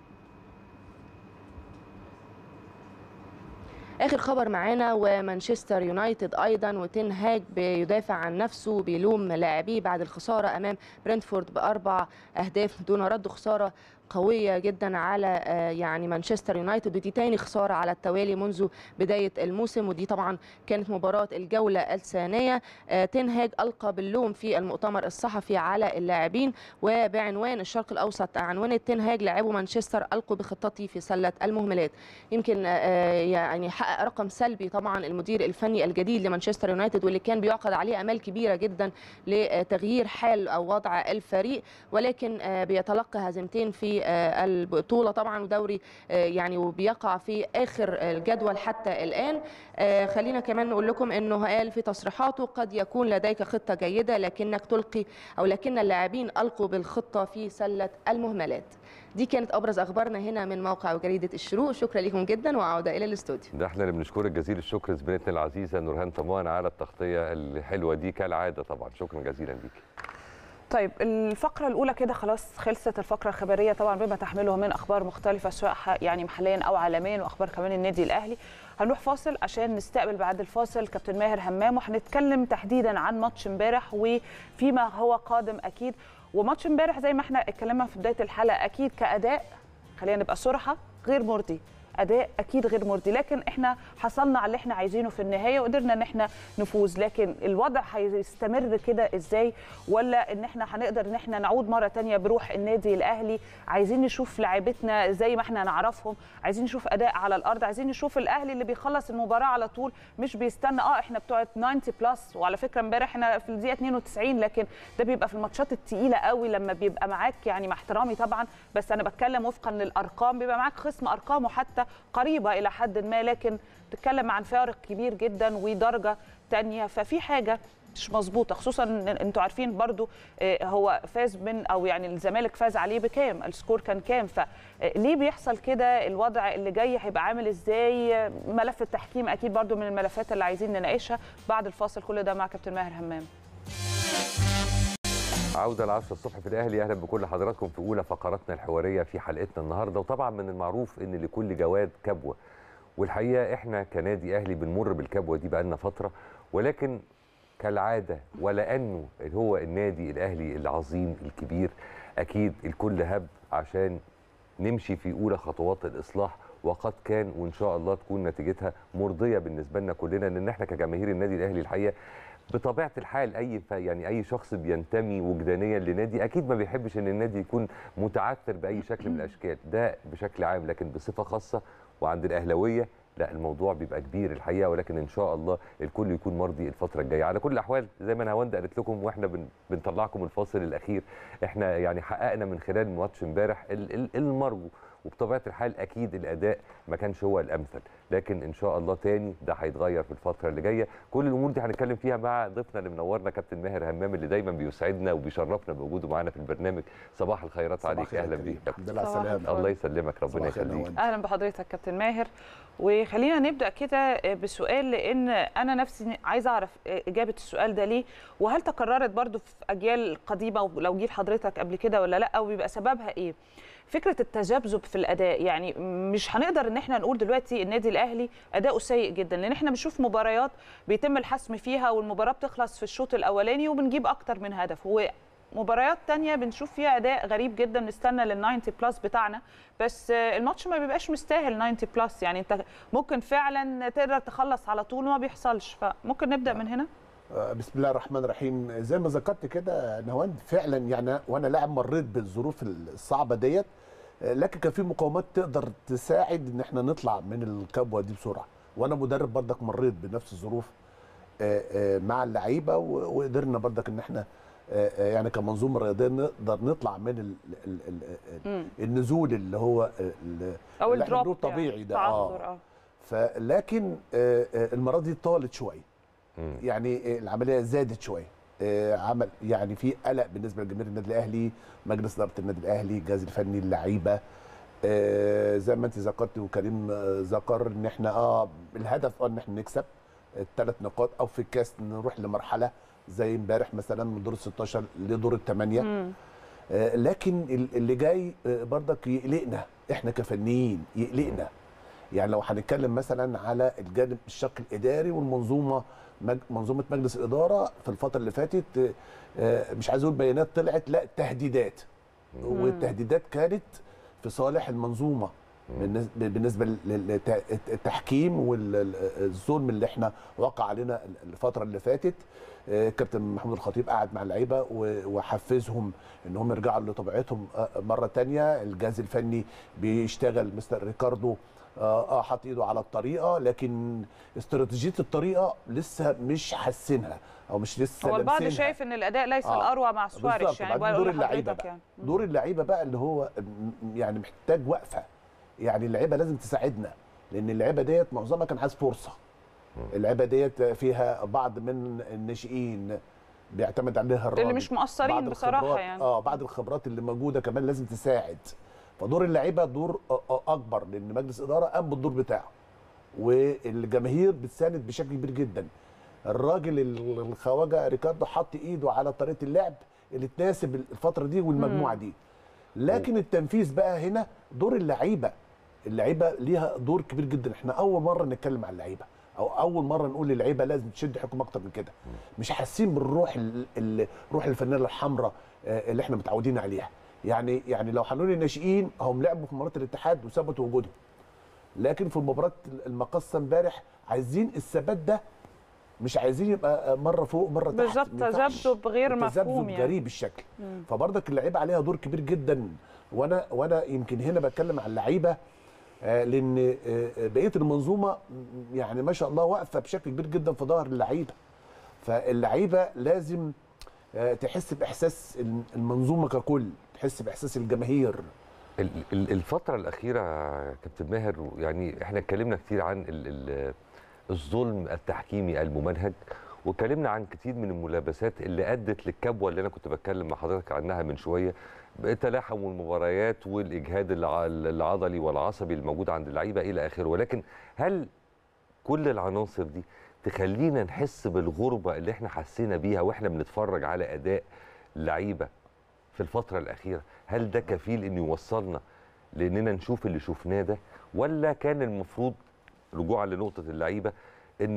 اخر خبر معانا ومانشستر يونايتد ايضا وتين هاج بيدافع عن نفسه بيلوم لاعبيه بعد الخساره امام برنتفورد باربع اهداف دون رد خساره قوية جدا على يعني مانشستر يونايتد ودي تاني خسارة على التوالي منذ بداية الموسم ودي طبعا كانت مباراة الجولة الثانية تنهاج ألقى باللوم في المؤتمر الصحفي على اللاعبين وبعنوان الشرق الأوسط عنونت تنهاج لاعبو مانشستر ألقوا بخطتي في سلة المهملات يمكن يعني حقق رقم سلبي طبعا المدير الفني الجديد لمانشستر يونايتد واللي كان بيعقد عليه أمال كبيرة جدا لتغيير حال أو وضع الفريق ولكن بيتلقى هزيمتين في البطولة طبعا ودوري يعني وبيقع في آخر الجدول حتى الآن خلينا كمان نقول لكم أنه قال في تصريحاته قد يكون لديك خطة جيدة لكنك تلقي أو لكن اللاعبين ألقوا بالخطة في سلة المهملات دي كانت ابرز اخبارنا هنا من موقع وجريده الشروق شكرا لكم جدا وعوده الى الاستوديو ده احنا اللي بنشكرك جزيل الشكر زميلتنا العزيزه نورهان طمان على التغطيه الحلوه دي كالعاده طبعا شكرا جزيلا ليكي طيب الفقرة الأولى كده خلاص خلصت الفقرة الخبرية طبعا بما تحمله من أخبار مختلفة سواء يعني محليا أو عالميا وأخبار كمان النادي الأهلي هنروح فاصل عشان نستقبل بعد الفاصل كابتن ماهر همام وهنتكلم تحديدا عن ماتش امبارح وفيما هو قادم أكيد وماتش امبارح زي ما احنا اتكلمنا في بداية الحلقة أكيد كأداء خلينا نبقى صراحة غير مرضي اداء اكيد غير مرضي لكن احنا حصلنا على اللي احنا عايزينه في النهايه وقدرنا ان احنا نفوز لكن الوضع هيستمر كده ازاي ولا ان احنا هنقدر ان احنا نعود مره تانية بروح النادي الاهلي عايزين نشوف لاعيبتنا زي ما احنا نعرفهم عايزين نشوف اداء على الارض عايزين نشوف الاهلي اللي بيخلص المباراه على طول مش بيستنى اه احنا بتوع 90 بلس وعلى فكره امبارح احنا في الدقيقه 92 لكن ده بيبقى في الماتشات الثقيله قوي لما بيبقى معاك يعني مع احترامي طبعا بس انا بتكلم وفقا للارقام بيبقى معاك خصم ارقامه حتى قريبه الى حد ما لكن تتكلم عن فارق كبير جدا ودرجه تانية ففي حاجه مش مظبوطه خصوصا ان انتوا عارفين برضو هو فاز من او يعني الزمالك فاز عليه بكام السكور كان كام فليه بيحصل كده الوضع اللي جاي هيبقى عامل ازاي ملف التحكيم اكيد برضو من الملفات اللي عايزين نناقشها بعد الفاصل كل ده مع كابتن ماهر همام عودة العشرة الصبح في الأهلي أهلا بكل حضراتكم في أولى فقراتنا الحوارية في حلقتنا النهاردة وطبعا من المعروف إن لكل جواد كبوة والحقيقة إحنا كنادي أهلي بنمر بالكبوة دي بقالنا فترة ولكن كالعادة ولأنه هو النادي الأهلي العظيم الكبير اكيد الكل هب عشان نمشي في اولى خطوات الاصلاح وقد كان وان شاء الله تكون نتيجتها مرضيه بالنسبه لنا كلنا لان احنا كجماهير النادي الاهلي الحقيقه بطبيعه الحال اي ف... يعني اي شخص بينتمي وجدانيا لنادي اكيد ما بيحبش ان النادي يكون متعثر باي شكل من الاشكال ده بشكل عام لكن بصفه خاصه وعند الاهلاويه لا الموضوع بيبقى كبير الحقيقه ولكن ان شاء الله الكل يكون مرضي الفتره الجايه على كل الاحوال زي ما نهاوند قالت لكم واحنا بن... بنطلعكم الفاصل الاخير احنا يعني حققنا من خلال ماتش امبارح ال... ال... المرجو وبطبيعه الحال اكيد الاداء ما كانش هو الامثل لكن ان شاء الله تاني ده هيتغير في الفتره اللي جايه كل الامور دي هنتكلم فيها مع ضيفنا اللي منورنا كابتن ماهر همام اللي دايما بيسعدنا وبيشرفنا بوجوده معانا في البرنامج صباح الخيرات عليك اهلا بيك الحمد لله على صباح السلامه الفل. الله يسلمك ربنا صباح الخير يخليك نوال. اهلا بحضرتك كابتن ماهر وخلينا نبدا كده بسؤال لان انا نفسي عايزه اعرف اجابه السؤال ده ليه وهل تكررت برضو في اجيال قديمه ولو جه لحضرتك قبل كده ولا لا وبيبقى سببها ايه فكره التذبذب في الاداء يعني مش هنقدر ان احنا نقول دلوقتي النادي الاهلي اداؤه سيء جدا لان احنا بنشوف مباريات بيتم الحسم فيها والمباراه بتخلص في الشوط الاولاني وبنجيب اكتر من هدف ومباريات تانية بنشوف فيها اداء غريب جدا نستنى لل 90 بلس بتاعنا بس الماتش ما بيبقاش مستاهل 90 بلس يعني انت ممكن فعلا تقدر تخلص على طول وما بيحصلش فممكن نبدا من هنا آه، بسم الله الرحمن الرحيم زي ما ذكرت كده نهاوند فعلا يعني وانا لاعب مريت بالظروف الصعبه ديت آه، لكن كان في مقاومات تقدر تساعد ان احنا نطلع من الكبوه دي بسرعه وانا مدرب برضك مريت بنفس الظروف آه، آه، مع اللعيبه و- وقدرنا برضك ان احنا آه، آه، يعني كمنظومه رياضيه نقدر نطلع من ال ال ال مم. النزول اللي هو ال- او اللي احنا الدروب بنقول طبيعي ده تعثر اه فلكن آه، آه، المره دي طالت شويه مم. يعني العمليه زادت شويه آه، عمل يعني في قلق بالنسبه لجماهير النادي الاهلي مجلس اداره النادي الاهلي الجهاز الفني اللعيبه آه، زي ما انت ذكرت وكريم آه، ذكر ان احنا اه الهدف اه ان احنا نكسب الثلاث نقاط او في الكاس نروح لمرحله زي امبارح مثلا من دور ال 16 لدور الثمانيه مم. آه، لكن ال- اللي جاي آه، برضك يقلقنا احنا كفنيين يقلقنا يعني لو هنتكلم مثلا على الجانب الشق الاداري والمنظومه مج- منظومه مجلس الاداره في الفتره اللي فاتت آه، آه، مش عايز اقول بيانات طلعت لا تهديدات والتهديدات كانت في صالح المنظومه بالنس- بالنسبه للتحكيم والظلم اللي احنا وقع علينا الفتره اللي فاتت آه، كابتن محمود الخطيب قعد مع اللعيبه و- وحفزهم ان هم يرجعوا لطبيعتهم آه، مره تانية الجهاز الفني بيشتغل مستر ريكاردو اه آه، حاطط ايده على الطريقه لكن استراتيجيه الطريقه لسه مش حاسينها او مش لسه هو البعض لامسينها. شايف ان الاداء ليس آه. الاروع مع بالظبط. سواريش يعني وبعدين بقول دور اللعيبه لحضرتك بقى يعني دور اللعيبه بقى اللي هو م- يعني محتاج وقفه يعني اللعيبه لازم تساعدنا لان اللعيبه ديت معظمها كان عايز فرصه اللعيبه ديت فيها بعض من الناشئين بيعتمد عليها الراجل اللي مش مقصرين بعض بصراحه الخبرات- يعني اه بعض الخبرات اللي موجوده كمان لازم تساعد فدور اللعيبه دور أ- أ- اكبر لان مجلس اداره قام بالدور بتاعه والجماهير بتساند بشكل كبير جدا الراجل ال- الخواجه ريكاردو حط ايده على طريقه اللعب اللي تناسب الفتره دي والمجموعه دي لكن التنفيذ بقى هنا دور اللعيبه اللعيبه ليها دور كبير جدا احنا اول مره نتكلم عن اللعيبه او اول مره نقول للعيبه لازم تشد حكم اكتر من كده مش حاسين بالروح ال- ال- روح الفانيلا الحمراء آه، اللي احنا متعودين عليها يعني يعني لو هنقول الناشئين هم لعبوا في مباراه الاتحاد وثبتوا وجودهم لكن في مباراه المقصه امبارح عايزين الثبات ده مش عايزين يبقى مره فوق مره تحت بالظبط ما ينفعش. تذبذب غير مفهوم تذبذب يعني غريب الشكل فبرضك اللعيبه عليها دور كبير جدا وانا وانا يمكن هنا بتكلم عن اللعيبه آه، لان آه، آه، بقيه المنظومه م- يعني ما شاء الله واقفه بشكل كبير جدا في ظهر اللعيبه فاللعيبه لازم آه، تحس باحساس الم- المنظومه ككل تحس باحساس الجماهير ال- ال- الفترة الأخيرة يا كابتن ماهر يعني احنا اتكلمنا كتير عن ال- ال- الظلم التحكيمي الممنهج واتكلمنا عن كتير من الملابسات اللي أدت للكبوة اللي أنا كنت بتكلم مع حضرتك عنها من شوية تلاحم المباريات والإجهاد الع- العضلي والعصبي الموجود عند اللعيبة إلى آخره ولكن هل كل العناصر دي تخلينا نحس بالغربة اللي احنا حسينا بيها واحنا بنتفرج على أداء لعيبة في الفترة الأخيرة هل ده كفيل إنه يوصلنا لأننا نشوف اللي شفناه ده ولا كان المفروض رجوعا لنقطة اللعيبة إن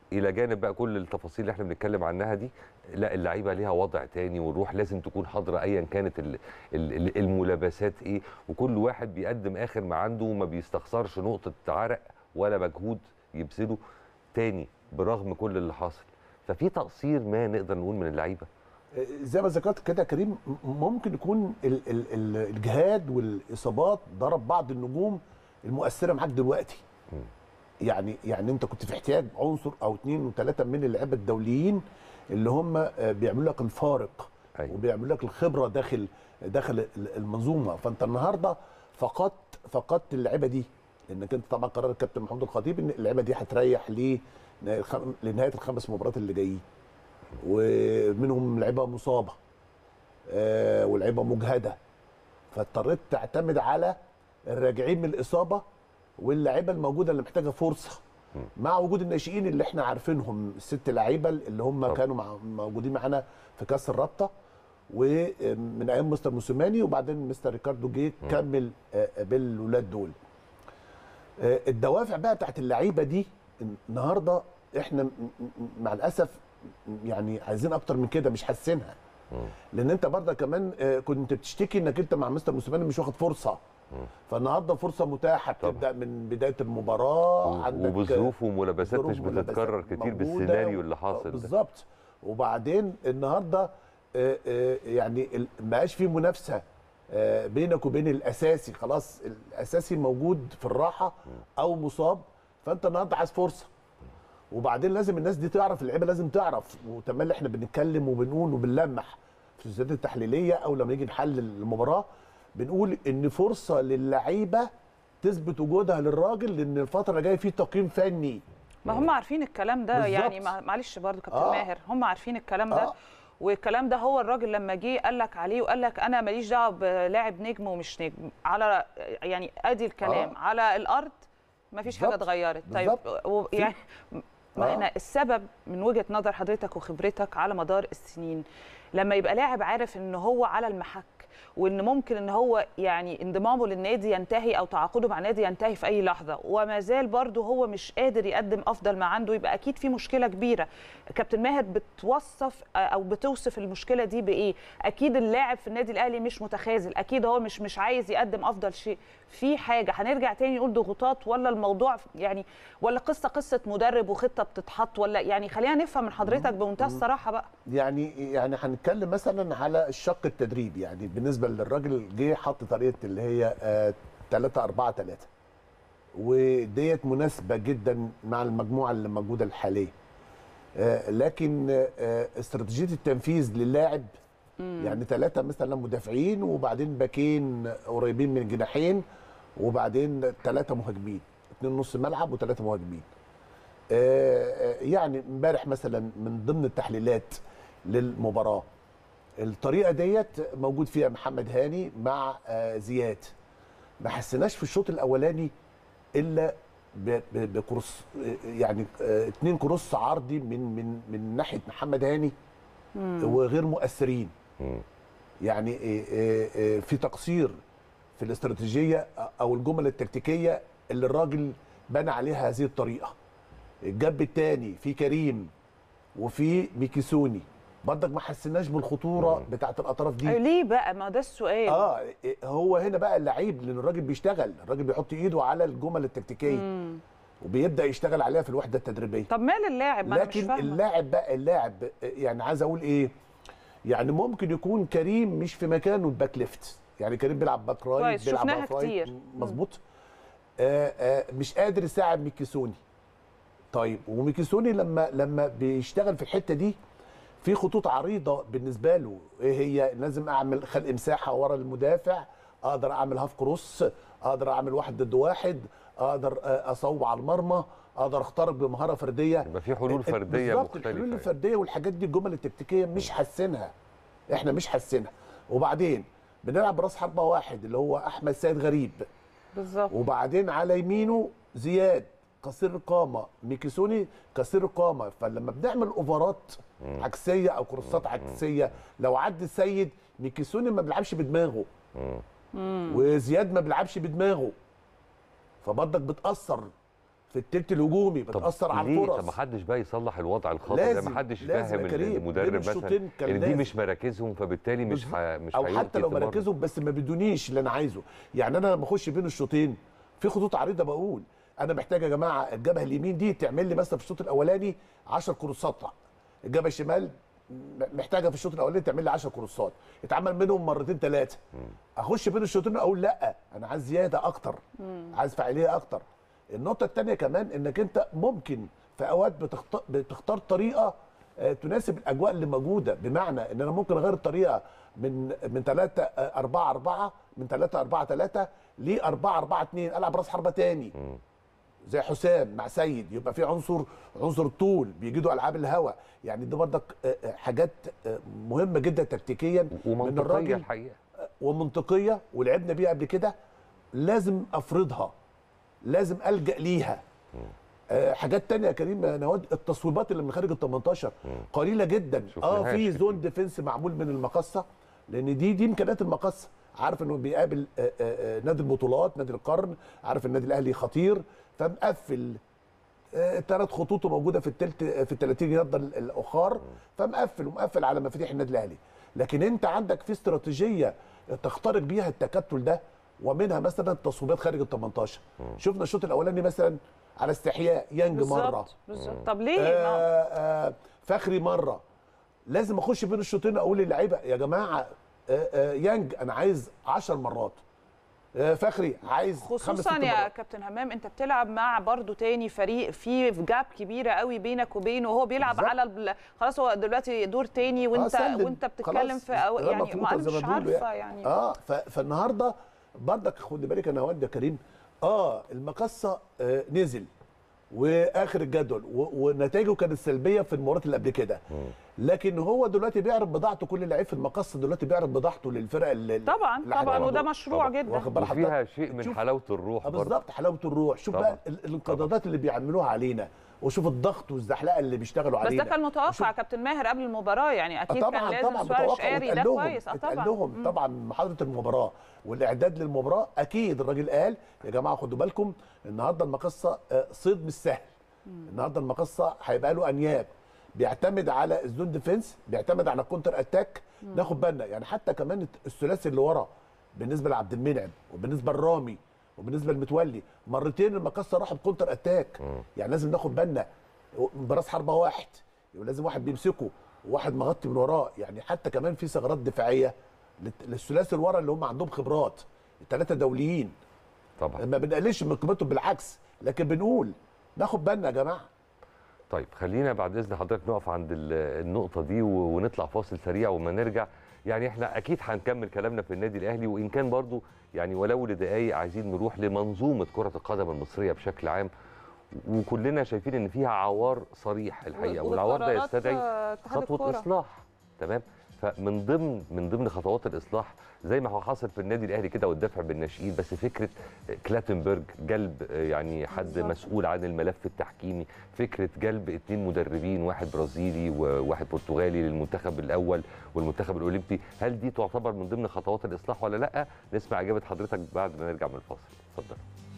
الى جانب بقى كل التفاصيل اللي احنا بنتكلم عنها دي لا اللعيبه ليها وضع تاني والروح لازم تكون حاضره ايا كانت ال- ال- ال- الملابسات ايه وكل واحد بيقدم اخر ما عنده وما بيستخسرش نقطه عرق ولا مجهود يبذله تاني برغم كل اللي حاصل ففي تقصير ما نقدر نقول من اللعيبه زي ما ذكرت كده يا كريم م- ممكن يكون ال ال ال الجهاد والاصابات ضرب بعض النجوم المؤثره معاك دلوقتي يعني يعني انت كنت في احتياج عنصر او اثنين وثلاثه من اللعيبه الدوليين اللي هم آه، بيعملوا لك الفارق أيوة. وبيعملوا لك الخبره داخل داخل ال- المنظومه فانت النهارده فقدت فقدت اللعيبه دي لانك انت طبعا قرار الكابتن محمود الخطيب ان اللعيبه دي هتريح ل لنهايه الخمس مباريات اللي جايين ومنهم لعيبه مصابه آه، ولعيبه مجهده فاضطريت تعتمد على الراجعين من الاصابه واللعيبه الموجوده اللي محتاجه فرصه مع وجود الناشئين اللي احنا عارفينهم الست لعيبه اللي هم طبعا. كانوا مع موجودين معانا في كاس الرابطه ومن ايام مستر موسيماني وبعدين مستر ريكاردو جه كمل آه، بالولاد دول آه، الدوافع بقى بتاعت اللعيبه دي النهارده احنا م- م- مع الاسف يعني عايزين اكتر من كده مش حاسينها لان انت برضه كمان آه، كنت بتشتكي انك انت مع مستر موسيماني مش واخد فرصه فالنهارده فرصه متاحه طبعا. بتبدا من بدايه المباراه عندك وبظروف وملابسات ظروف مش ملابسات بتتكرر كتير موجودة بالسيناريو و- اللي حاصل ده بالظبط وبعدين النهارده آه، آه، يعني ال- ما بقاش في منافسه آه، بينك وبين الاساسي خلاص الاساسي موجود في الراحه او مصاب فانت النهارده عايز فرصه وبعدين لازم الناس دي تعرف اللعيبه لازم تعرف وتملي احنا بنتكلم وبنقول وبنلمح في الزيادات التحليليه او لما نيجي نحلل المباراه بنقول ان فرصه للعيبه تثبت وجودها للراجل لان الفتره الجايه في تقييم فني ما هم عارفين الكلام ده بالظبط. يعني مع- معلش برضه كابتن آه. ماهر هم عارفين الكلام ده آه. والكلام ده هو الراجل لما جه قال لك عليه وقال لك انا ماليش دعوه بلاعب نجم ومش نجم على يعني ادي الكلام آه. على الارض ما فيش حاجه بالظبط. اتغيرت طيب بالظبط. و- يعني ما آه. احنا السبب من وجهه نظر حضرتك وخبرتك على مدار السنين لما يبقى لاعب عارف ان هو على المحك وان ممكن ان هو يعني انضمامه للنادي ينتهي او تعاقده مع النادي ينتهي في اي لحظه وما زال برضه هو مش قادر يقدم افضل ما عنده يبقى اكيد في مشكله كبيره كابتن ماهر بتوصف او بتوصف المشكله دي بايه اكيد اللاعب في النادي الاهلي مش متخاذل اكيد هو مش مش عايز يقدم افضل شيء في حاجه هنرجع تاني نقول ضغوطات ولا الموضوع يعني ولا قصه قصه مدرب وخطه بتتحط ولا يعني خلينا نفهم من حضرتك بمنتهى الصراحه بقى يعني يعني هنتكلم مثلا على الشق التدريبي يعني بالنسبه للراجل جه حط طريقه اللي هي 3 4 3 وديت مناسبه جدا مع المجموعه اللي موجوده الحاليه آه، لكن آه، استراتيجيه التنفيذ للاعب يعني ثلاثه مثلا مدافعين وبعدين باكين قريبين من الجناحين وبعدين ثلاثه مهاجمين اثنين نص ملعب وثلاثه مهاجمين آه، آه، يعني امبارح مثلا من ضمن التحليلات للمباراه الطريقه ديت موجود فيها محمد هاني مع آه، زياد ما حسيناش في الشوط الاولاني الا ب- ب- بكروس آه، يعني آه، اتنين كروس عرضي من من من ناحيه محمد هاني وغير مؤثرين مم. يعني آه، آه، آه، في تقصير في الاستراتيجيه او الجمل التكتيكيه اللي الراجل بنى عليها هذه الطريقه الجنب الثاني في كريم وفي ميكيسوني برضك ما حسيناش بالخطوره بتاعت الاطراف دي أيوة ليه بقى ما ده السؤال اه إيه، هو هنا بقى اللعيب لان الراجل بيشتغل الراجل بيحط ايده على الجمل التكتيكيه وبيبدا يشتغل عليها في الوحده التدريبيه طب مال اللاعب ما انا مش لكن فاهمه اللاعب بقى اللاعب يعني عايز اقول ايه يعني ممكن يكون كريم مش في مكانه الباك ليفت يعني كريم بيلعب باك رايت كويس، بيلعب شفناها باك رايت كتير. مظبوط آه آه مش قادر يساعد ميكيسوني طيب وميكيسوني لما لما بيشتغل في الحته دي في خطوط عريضه بالنسبه له ايه هي لازم اعمل خلق مساحه ورا المدافع اقدر اعمل هاف كروس اقدر اعمل واحد ضد واحد اقدر آه، اصوب على المرمى اقدر اخترق بمهاره فرديه يبقى في حلول فرديه بالظبط مختلفه الحلول يعني. الفرديه والحاجات دي الجمل التكتيكيه مش حاسينها احنا مش حاسينها وبعدين بنلعب براس حربه واحد اللي هو احمد سيد غريب بالظبط وبعدين على يمينه زياد قصير القامه ميكيسوني قصير القامه فلما بنعمل اوفرات عكسيه او كروسات عكسيه لو عدى السيد ميكيسوني ما بيلعبش بدماغه وزياد ما بيلعبش بدماغه فبرضك بتاثر في التلت الهجومي بتاثر على ليه؟ الفرص طب ما حدش بقى يصلح الوضع الخاطئ ده لازم- ما حدش لازم فاهم يا كريم. المدرب بين مثلا الشوطين كان ان دي لازم. مش مراكزهم فبالتالي مش ح... مش او هيلقي حتى لو ثمار. مراكزهم بس ما بيدونيش اللي انا عايزه يعني انا لما اخش بين الشوطين في خطوط عريضه بقول انا محتاج يا جماعه الجبهه اليمين دي تعمل لي مثلا في الشوط الاولاني 10 كروسات الجبهه الشمال م- محتاجه في الشوط الاولاني تعمل لي 10 كروسات اتعمل منهم مرتين ثلاثه اخش بين الشوطين اقول لا انا عايز زياده اكتر عايز فاعليه اكتر النقطه الثانيه كمان انك انت ممكن في اوقات بتختار, بتختار طريقه آه، تناسب الاجواء اللي موجوده بمعنى ان انا ممكن اغير الطريقه من من 3 4 4 من 3 4 3 ل 4 4 2 العب راس حربه تاني زي حسام مع سيد يبقى في عنصر عنصر الطول بيجيدوا العاب الهوا يعني دي برضك آه، آه، حاجات آه، مهمه جدا تكتيكيا من ومنطقيه الراجل الحقيقه ومنطقيه ولعبنا بيها قبل كده لازم افرضها لازم الجا ليها آه، حاجات تانية يا كريم يا نواد التصويبات اللي من خارج ال 18 قليله جدا اه شفناهاش في كتير. زون ديفنس معمول من المقصه لان دي دي امكانيات المقصه عارف انه بيقابل آه، آه، آه، نادي البطولات نادي القرن عارف النادي الاهلي خطير فمقفل ثلاث خطوطه موجوده في التلت في ال 30 يارده ال- الاخر فمقفل ومقفل على مفاتيح النادي الاهلي لكن انت عندك في استراتيجيه تخترق بيها التكتل ده ومنها مثلا تصويبات خارج ال 18 شفنا الشوط الاولاني مثلا على استحياء يانج مره بالظبط بالظبط طب ليه؟ ما آه هو- آه فخري مره لازم اخش بين الشوطين اقول للعيبه يا جماعه آه آه يانج انا عايز 10 مرات آه فخري عايز خمس خصوصا ست يا مرات. كابتن همام انت بتلعب مع برضو تاني فريق في جاب كبيره قوي بينك وبينه وهو بيلعب بالظبط. على البل... خلاص هو دلوقتي دور تاني وانت سلم. وانت بتتكلم خلاص. في أو... ده يعني مفروض ما انا زي ما مش بيقولوا عارفه يعني اه ف... فالنهارده برضك خد بالك انا واد يا كريم اه المقصه آه نزل واخر الجدول و... ونتائجه كانت سلبيه في المباريات اللي قبل كده لكن هو دلوقتي بيعرض بضاعته كل لعيب في المقصه دلوقتي بيعرض بضاعته للفرق اللي طبعا اللي طبعا هتلعب. وده مشروع طبعاً. جدا واخد بال وفيها حضرتك؟ شيء من شوف- حلاوه الروح آه برضه بالظبط حلاوه الروح شوف طبعاً. بقى ال- الانقضاضات اللي بيعملوها علينا وشوف الضغط والزحلقه اللي بيشتغلوا بس علينا ده كان متوقع وشوف- يا كابتن ماهر قبل المباراه يعني آه اكيد كان طبعا لازم طبعا سواريش متوقع قاري ده واتقال لهم كويس اه اتقال طبعا لهم مم. طبعا محاضره المباراه والاعداد للمباراه اكيد الراجل قال يا جماعه خدوا بالكم النهارده المقصه آه، صيد مش سهل النهارده المقصه هيبقى له انياب بيعتمد على الزون ديفنس بيعتمد على الكونتر اتاك ناخد بالنا يعني حتى كمان الثلاثي اللي ورا بالنسبه لعبد المنعم وبالنسبه لرامي وبالنسبه لمتولي مرتين المقصه راحوا بكونتر اتاك يعني لازم ناخد بالنا براس حربه واحد يبقى لازم واحد بيمسكه وواحد مغطي من وراه يعني حتى كمان في ثغرات دفاعيه للت- للثلاثي اللي ورا اللي هم عندهم خبرات الثلاثه دوليين طبعا ما بنقللش من قيمتهم بالعكس لكن بنقول ناخد بالنا يا جماعه طيب خلينا بعد اذن حضرتك نقف عند ال- النقطه دي و- ونطلع فاصل سريع وما نرجع يعني احنا اكيد هنكمل كلامنا في النادي الاهلي وان كان برضو يعني ولو لدقايق عايزين نروح لمنظومه كره القدم المصريه بشكل عام وكلنا شايفين ان فيها عوار صريح الحقيقه والعوار ده وقرارات، يستدعي آه، اتحاد خطوه الكرة. اصلاح تمام فمن ضمن من ضمن خطوات الاصلاح زي ما هو حاصل في النادي الاهلي كده والدفع بالناشئين بس فكره كلاتنبرج جلب آه، يعني حد بالظبط. مسؤول عن الملف التحكيمي فكره جلب اثنين مدربين واحد برازيلي وواحد برتغالي للمنتخب الاول والمنتخب الاولمبي هل دي تعتبر من ضمن خطوات الاصلاح ولا لا نسمع اجابه حضرتك بعد ما نرجع من الفاصل اتفضل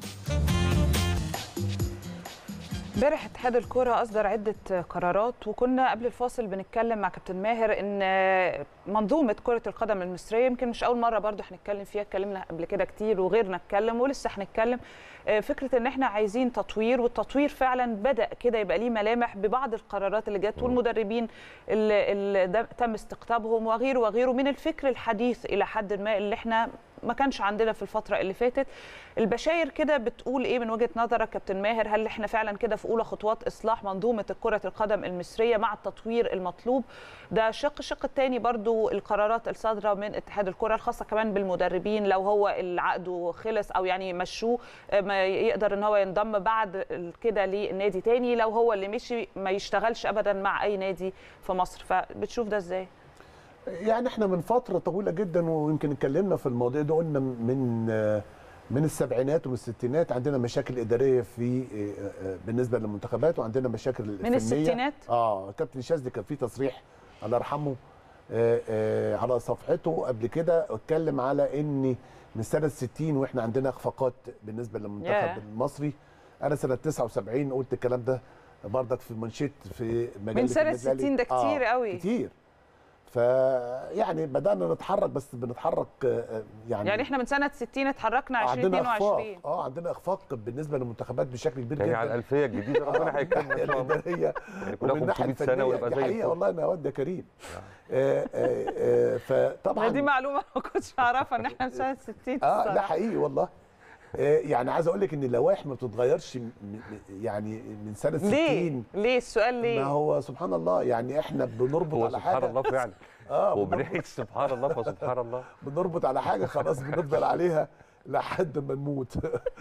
امبارح اتحاد الكرة أصدر عدة قرارات وكنا قبل الفاصل بنتكلم مع كابتن ماهر إن منظومة كرة القدم المصرية يمكن مش أول مرة برضو هنتكلم فيها اتكلمنا قبل كده كتير وغيرنا اتكلم ولسه هنتكلم آه، فكرة إن إحنا عايزين تطوير والتطوير فعلا بدأ كده يبقى ليه ملامح ببعض القرارات اللي جت والمدربين اللي, اللي ده- تم استقطابهم وغيره وغيره من الفكر الحديث إلى حد ما اللي إحنا ما كانش عندنا في الفترة اللي فاتت البشاير كده بتقول ايه من وجهة نظرك كابتن ماهر هل احنا فعلا كده في اولى خطوات اصلاح منظومة كرة القدم المصرية مع التطوير المطلوب ده شق الشق الثاني برضو القرارات الصادرة من اتحاد الكرة الخاصة كمان بالمدربين لو هو العقد خلص او يعني مشوه آه، ما يقدر ان هو ينضم بعد كده لنادي تاني لو هو اللي مشي ما يشتغلش ابدا مع اي نادي في مصر فبتشوف ده ازاي يعني احنا من فتره طويله جدا ويمكن اتكلمنا في المواضيع دي قلنا من آه، من السبعينات ومن الستينات عندنا مشاكل اداريه في آه، آه، بالنسبه للمنتخبات وعندنا مشاكل من فنية. الستينات اه كابتن شاذلي كان في تصريح الله يرحمه آه، آه، على صفحته قبل كده اتكلم على ان من سنه 60 واحنا عندنا اخفاقات بالنسبه للمنتخب ياه. المصري انا سنه 79 قلت الكلام ده برضك في منشيت في مجله من سنه النادي الأهلي. 60 ده كتير قوي كتير فيعني بدانا نتحرك بس بنتحرك آه، يعني يعني احنا من سنه 60 اتحركنا عندنا 2022 اخفاق اه عندنا اخفاق بالنسبه للمنتخبات بشكل كبير يعني جدا على الالفيه الجديده ربنا هيكرمنا ان شاء الله الإدارية يعني كلها ومن الناحية 500 سنه الفنية. ويبقى دي زي حقيقه الفل والله انا واد يا كريم آه، آه، آه، فطبعا دي معلومه ما كنتش اعرفها ان احنا من سنه 60 اه لا الصراحة. حقيقي والله آه، يعني عايز اقول لك ان اللوائح ما بتتغيرش م- م- يعني من سنه 60 ليه ليه السؤال ما ليه هو سبحان الله يعني احنا بنربط هو على سبحان حاجه الله فعلا اه هو بنربط, بنحكي سبحان الله فسبحان الله بنربط على حاجه خلاص بنفضل عليها لحد ما نموت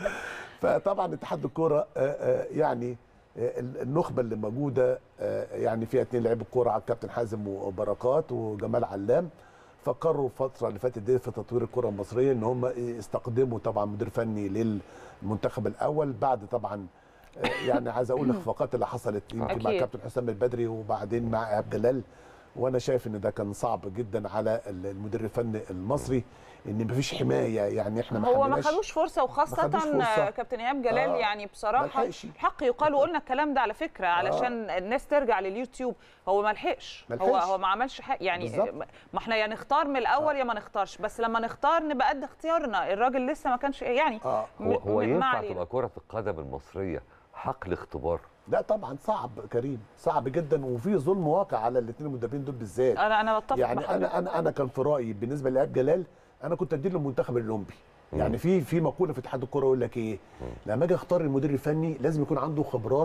فطبعا اتحاد الكوره آه، آه، يعني آه، النخبه اللي موجوده آه، يعني فيها اتنين لعيبه كوره على الكابتن حازم وبركات وجمال علام فقرروا الفتره اللي فاتت دي في تطوير الكره المصريه ان هم استقدموا طبعا مدير فني للمنتخب الاول بعد طبعا آه، يعني عايز اقول الاخفاقات اللي حصلت يمكن مع أكيد. الكابتن حسام البدري وبعدين مع ايهاب جلال وانا شايف ان ده كان صعب جدا على المدير الفني المصري ان مفيش حمايه يعني احنا ما هو ما حملناش- خدوش فرصه وخاصه خدوش فرصة. كابتن ايهاب جلال آه، يعني بصراحه ملحقش. حق يقال وقلنا الكلام ده على فكره علشان الناس ترجع لليوتيوب هو ما لحقش هو ملحقش. هو ما عملش حاجه يعني بالظبط. ما احنا يا نختار من الاول يا ما نختارش بس لما نختار نبقى قد اختيارنا الراجل لسه ما كانش يعني اه هو م- هو ما ينفع علينا. تبقى كره القدم المصريه حقل اختبار لا طبعا صعب كريم صعب جدا وفي ظلم واقع على الاثنين المدربين دول بالذات انا انا بتفق يعني بحضرتك. انا انا انا كان في رايي بالنسبه لايهاب جلال انا كنت اديله المنتخب الاولمبي يعني في في مقوله في اتحاد الكوره يقول لك ايه لما اجي اختار المدير الفني لازم يكون عنده خبرات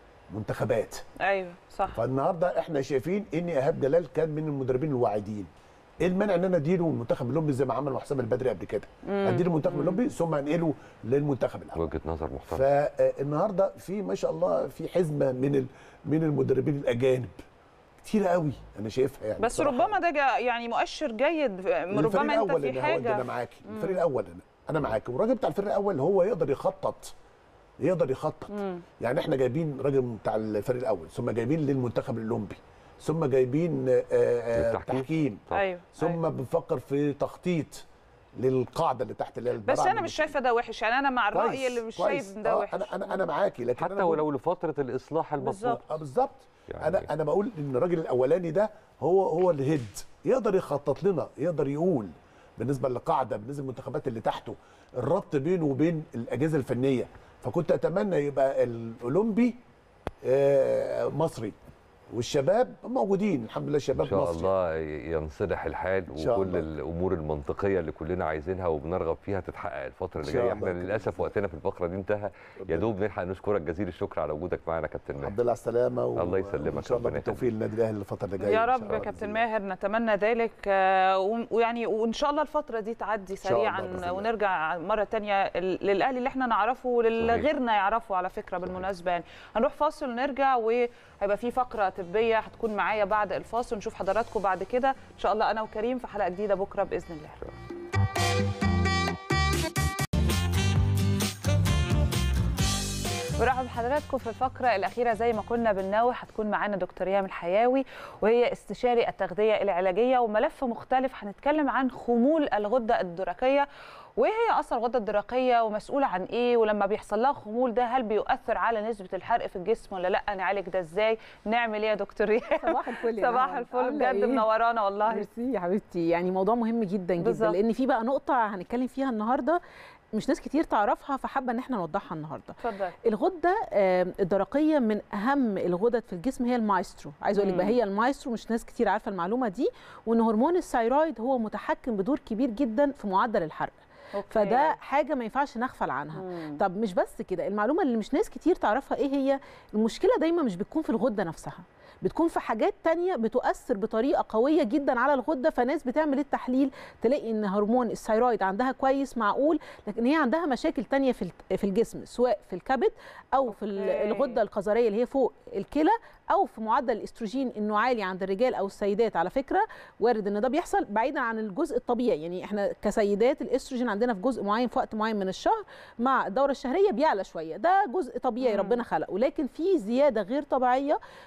منتخبات ايوه صح فالنهارده احنا شايفين ان ايهاب جلال كان من المدربين الواعدين ايه المانع ان انا اديله المنتخب الاولمبي زي ما عمل مع حسام البدري قبل كده اديله المنتخب الاولمبي ثم انقله للمنتخب الاول وجهه نظر محترمه فالنهارده في ما شاء الله في حزمه من ال- من المدربين الاجانب كتير قوي انا شايفها يعني بس بصراحة. ربما ده جا- يعني مؤشر جيد الفريق ربما انت الأول في اللي هو ده انا حاجه معاكي الفريق الاول انا انا معاكي والراجل بتاع الفريق الاول هو يقدر يخطط يقدر يخطط يعني احنا جايبين راجل بتاع الفريق الاول ثم جايبين للمنتخب الاولمبي ثم جايبين آه، آه، للتحكيم. تحكيم طبعا. ايوه ثم أيوة. بنفكر في تخطيط للقاعده اللي تحت اللي هي بس البراعم انا مش شايفه ده وحش يعني انا مع الراي كويس، اللي مش كويس. شايف ان ده آه، وحش انا انا انا معاكي لكن حتى أنا بقول- ولو لفتره الاصلاح المطلوب بالظبط. اه بالظبط يعني- انا انا بقول ان الراجل الاولاني ده هو هو الهيد يقدر يخطط لنا يقدر يقول بالنسبه للقاعده بالنسبه للمنتخبات اللي تحته الربط بينه وبين الاجهزه الفنيه فكنت اتمنى يبقى الاولمبي آه، مصري والشباب موجودين الحمد لله ان الشباب شاء مصري الله ينصلح الحال شاء وكل الله. الامور المنطقيه اللي كلنا عايزينها وبنرغب فيها تتحقق الفتره اللي إن شاء جايه الله احنا كده. للاسف وقتنا في الفقره دي انتهى يا دوب نلحق نشكرك جزيل الشكر على وجودك معنا كابتن ماهر الحمد لله على السلامه و- الله يسلمك، وان شاء الله ربنا بالتوفيق للنادي الاهلي الفتره اللي جايه يا إن شاء رب الله يا كابتن بإذن ماهر نتمنى ذلك آه، و- ويعني وان شاء الله الفتره دي تعدي شاء الله سريعا بإذن الله. ونرجع مره تانية ال- للاهلي اللي احنا نعرفه وللي صحيح. غيرنا يعرفه على فكره بالمناسبه يعني هنروح فاصل ونرجع وهيبقى في فقره طبيه هتكون معايا بعد الفاصل نشوف حضراتكم بعد كده ان شاء الله انا وكريم في حلقه جديده بكره باذن الله برحب بحضراتكم في الفقرة الأخيرة زي ما كنا بننوه هتكون معانا دكتور يام الحياوي وهي استشاري التغذية العلاجية وملف مختلف هنتكلم عن خمول الغدة الدرقية وايه هي اصلا الغده الدرقيه ومسؤوله عن ايه ولما بيحصل لها خمول ده هل بيؤثر على نسبه الحرق في الجسم ولا لا نعالج ده ازاي نعمل ايه يا دكتور يام صباح الفل يا صباح نهى. الفل عاملة بجد إيه؟ منورانا والله ميرسي يا حبيبتي يعني موضوع مهم جدا جدا بالظبط. لان في بقى نقطه هنتكلم فيها النهارده مش ناس كتير تعرفها فحابه ان احنا نوضحها النهارده اتفضل الغده آه، الدرقيه من اهم الغدد في الجسم هي المايسترو عايزه اقول لك بقى مم. هي المايسترو مش ناس كتير عارفه المعلومه دي وان هرمون الثايرويد هو متحكم بدور كبير جدا في معدل الحرق أوكي. فده حاجه ما ينفعش نغفل عنها مم. طب مش بس كده المعلومه اللي مش ناس كتير تعرفها ايه هي المشكله دايما مش بتكون في الغده نفسها بتكون في حاجات تانية بتؤثر بطريقه قويه جدا على الغده فناس بتعمل التحليل تلاقي ان هرمون الثايرويد عندها كويس معقول لكن هي عندها مشاكل تانية في الت- في الجسم سواء في الكبد او في ال- أوكي. الغده القذريه اللي هي فوق الكلى او في معدل الاستروجين انه عالي عند الرجال او السيدات على فكره وارد ان ده بيحصل بعيدا عن الجزء الطبيعي يعني احنا كسيدات الاستروجين عندنا في جزء معين في وقت معين من الشهر مع الدوره الشهريه بيعلى شويه ده جزء طبيعي مم. ربنا خلقه لكن في زياده غير طبيعيه بتحصل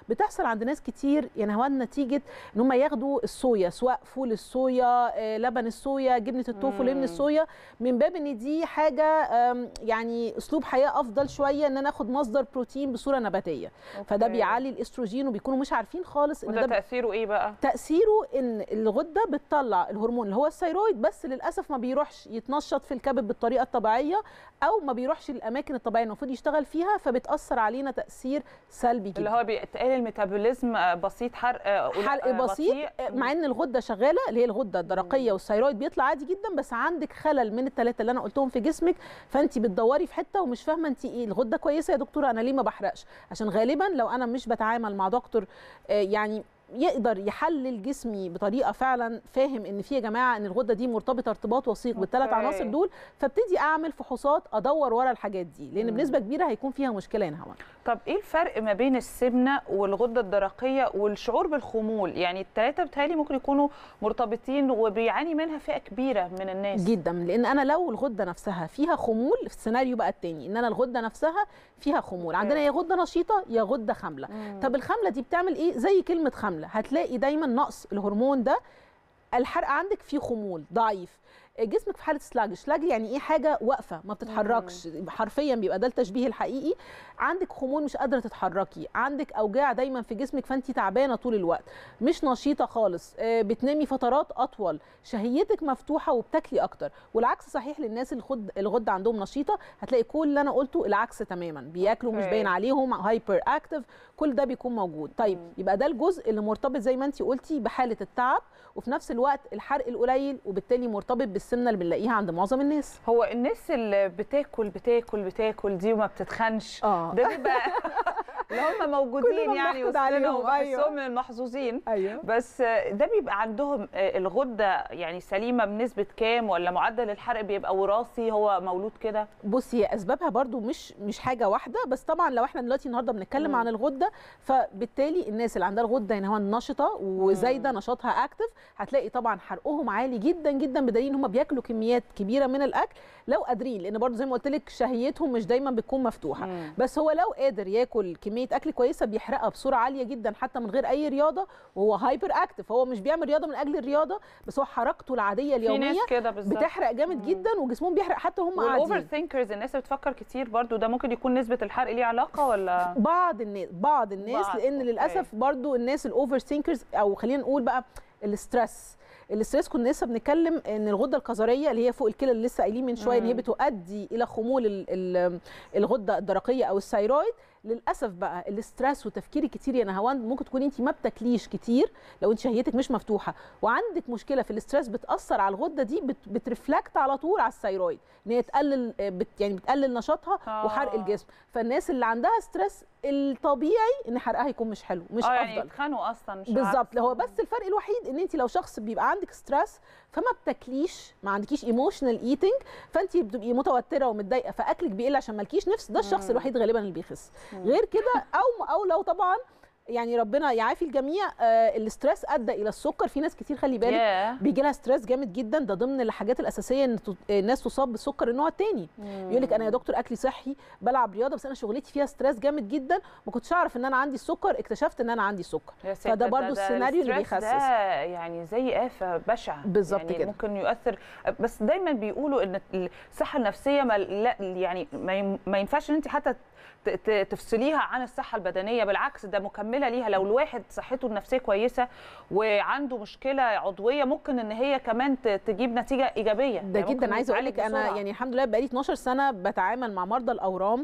عند ناس كتير يا نهوان نتيجه ان هم ياخدوا الصويا سواء فول الصويا آه، لبن الصويا جبنه التوفو لبن الصويا من باب ان دي حاجه آم، يعني اسلوب حياه افضل شويه ان انا اخد مصدر بروتين بصوره نباتيه فده أوكي. بيعلي الاستروجين وبيكونوا مش عارفين خالص ان وده ده تاثيره ايه بقى تاثيره ان الغده بتطلع الهرمون اللي هو الثيرويد بس للاسف ما بيروحش يتنشط في الكبد بالطريقه الطبيعيه او ما بيروحش الاماكن الطبيعيه اللي المفروض يشتغل فيها فبتاثر علينا تاثير سلبي جدا اللي هو بيتقال الميتابوليزم آه، بسيط حرق آه، قليل- حرق آه، بسيط بطيء. مع ان الغده شغاله اللي هي الغده الدرقيه والثيرويد بيطلع عادي جدا بس عندك خلل من الثلاثه اللي انا قلتهم في جسمك فانت بتدوري في حته ومش فاهمه انت ايه الغده كويسه يا دكتوره انا ليه ما بحرقش عشان غالبا لو انا مش بتعامل مع دكتور آه، يعني يقدر يحلل جسمي بطريقه فعلا فاهم ان في يا جماعه ان الغده دي مرتبطه ارتباط وثيق بالثلاث أوكي. عناصر دول فابتدي اعمل فحوصات ادور ورا الحاجات دي لان بنسبه كبيره هيكون فيها مشكله يا نهوان طب ايه الفرق ما بين السمنه والغده الدرقيه والشعور بالخمول يعني الثلاثه بتهيألي ممكن يكونوا مرتبطين وبيعاني منها فئه كبيره من الناس جدا لان انا لو الغده نفسها فيها خمول في السيناريو بقى التاني ان انا الغده نفسها فيها خمول عندنا يا غده نشيطه يا غده خامله طب الخامله دي بتعمل ايه زي كلمه خامله هتلاقي دايما نقص الهرمون ده الحرق عندك فيه خمول ضعيف جسمك في حاله سلاج سلاج يعني ايه حاجه واقفه ما بتتحركش حرفيا بيبقى ده التشبيه الحقيقي عندك خمول مش قادره تتحركي عندك اوجاع دايما في جسمك فانت تعبانه طول الوقت مش نشيطه خالص آه، بتنامي فترات اطول شهيتك مفتوحه وبتاكلي اكتر والعكس صحيح للناس اللي الخد الغده عندهم نشيطه هتلاقي كل اللي انا قلته العكس تماما بياكلوا مش أوكي. باين عليهم هايبر اكتف كل ده بيكون موجود طيب يبقى ده الجزء اللي مرتبط زي ما انت قلتي بحاله التعب وفي نفس الوقت الحرق القليل وبالتالي مرتبط بالسمنه اللي بنلاقيها عند معظم الناس هو الناس اللي بتاكل بتاكل بتاكل دي وما بتتخنش اه ده بيبقى اللي هم موجودين كلنا يعني بنحقد وسطنا عليهم، وبحسهم أيوة. من المحظوظين ايوه بس ده بيبقى عندهم الغده يعني سليمه بنسبه كام ولا معدل الحرق بيبقى وراثي هو مولود كده بصي هي اسبابها برضو مش مش حاجه واحده بس طبعا لو احنا دلوقتي النهارده بنتكلم عن الغده فبالتالي الناس اللي عندها الغده يعني هو نشطه وزايده نشاطها اكتف هتلاقي طبعا حرقهم عالي جدا جدا بدليل ان هم بياكلوا كميات كبيره من الاكل لو قادرين لان برضو زي ما قلت لك شهيتهم مش دايما بتكون مفتوحه مم. بس هو لو قادر ياكل كميه اكل كويسه بيحرقها بسرعه عاليه جدا حتى من غير اي رياضه وهو هايبر اكتف هو مش بيعمل رياضه من اجل الرياضه بس هو حركته العاديه في اليوميه ناس كده بالظبط بتحرق جامد جدا وجسمهم بيحرق حتى هم والاوفر قاعدين ثينكرز الناس اللي بتفكر كتير برضو ده ممكن يكون نسبه الحرق ليه علاقه ولا بعض الناس بعض الناس بعض، لان أوكي. للاسف برضو الناس الاوفر ثينكرز او خلينا نقول بقى الاسترس الاسترس كنا لسه بنتكلم ان الغده الكظريه اللي هي فوق الكلى اللي لسه قايلين من شويه ان هي مم. بتؤدي الى خمول ال- ال- الغده الدرقيه او الثيرويد للاسف بقى الاسترس والتفكير الكتير يا نهاوند ممكن تكون انت ما بتاكليش كتير لو انت شهيتك مش مفتوحه وعندك مشكله في الاسترس بتاثر على الغده دي بت بترفلكت على طول على الثيرويد ان هي تقلل بت يعني بتقلل نشاطها آه. وحرق الجسم فالناس اللي عندها ستريس الطبيعي ان حرقها يكون مش حلو مش اه يعني افضل يتخانقوا اصلا مش بالظبط العكس. هو بس الفرق الوحيد ان انت لو شخص بيبقى عندك ستريس فما بتاكليش ما عندكيش ايموشنال ايتنج فانت بتبقي متوتره ومتضايقه فاكلك بيقل عشان مالكيش نفس ده الشخص الوحيد غالبا اللي بيخس غير كده او او لو طبعا يعني ربنا يعافي الجميع آه الاسترس ادى الى السكر في ناس كتير خلي بالك ياه. بيجي لها ستريس جامد جدا ده ضمن الحاجات الاساسيه ان ت- الناس تصاب بالسكر النوع الثاني يقول لك انا يا دكتور اكلي صحي بلعب رياضه بس انا شغلتي فيها ستريس جامد جدا ما كنتش اعرف ان انا عندي السكر اكتشفت ان انا عندي السكر يا ساتر، فده ده- برضو ده السيناريو اللي الستريس بيخسس ده يعني زي آفة بشعة بالظبط يعني كده. ممكن يؤثر بس دايما بيقولوا ان الصحة النفسية ما لا يعني ما ين- ما ينفعش ان انت حتى ت- ت- تفصليها عن الصحة البدنية بالعكس ده مكملة ليها لو الواحد صحته النفسية كويسة وعنده مشكلة عضوية ممكن ان هي كمان ت- تجيب نتيجة إيجابية ده يعني جدا ممكن عايزه اقول لك يتعالج انا بسرعة. يعني الحمد لله بقالي 12 سنه بتعامل مع مرضى الاورام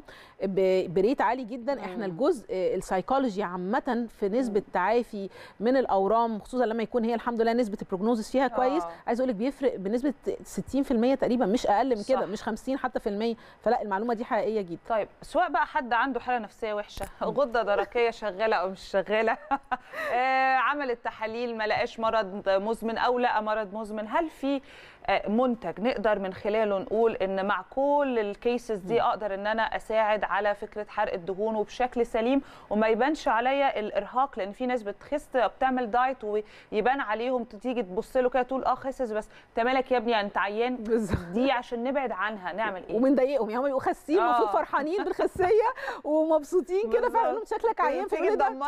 ب- بريت عالي جدا احنا الجزء السايكولوجي عامه في نسبه تعافي من الاورام خصوصا لما يكون هي الحمد لله نسبه البروجنوزس فيها كويس آه. عايزه اقول لك بيفرق بنسبه 60% تقريبا مش اقل من كده صح. مش 50 حتى في المية فلا المعلومه دي حقيقيه جدا طيب سواء بقى حد عنده حاله نفسيه وحشه غده درقيه شغاله او مش شغاله آه، عمل التحاليل ما لقاش مرض مزمن او لقى مرض مزمن هل في آه، منتج نقدر من خلاله نقول ان مع كل الكيسز دي اقدر ان انا اساعد على فكره حرق الدهون وبشكل سليم وما يبانش عليا الارهاق لان في ناس بتخس بتعمل دايت ويبان عليهم تيجي تبص له كده تقول اه خسس بس انت مالك يا ابني انت عيان بالظبط دي عشان نبعد عنها نعمل ايه ومنضايقهم يعني هم يبقوا خاسين آه. المفروض فرحانين بالخسيه ومبسوطين كده بالظبط. فاقول لهم شكلك عيان تيجي فيقولوا لي ده تدمري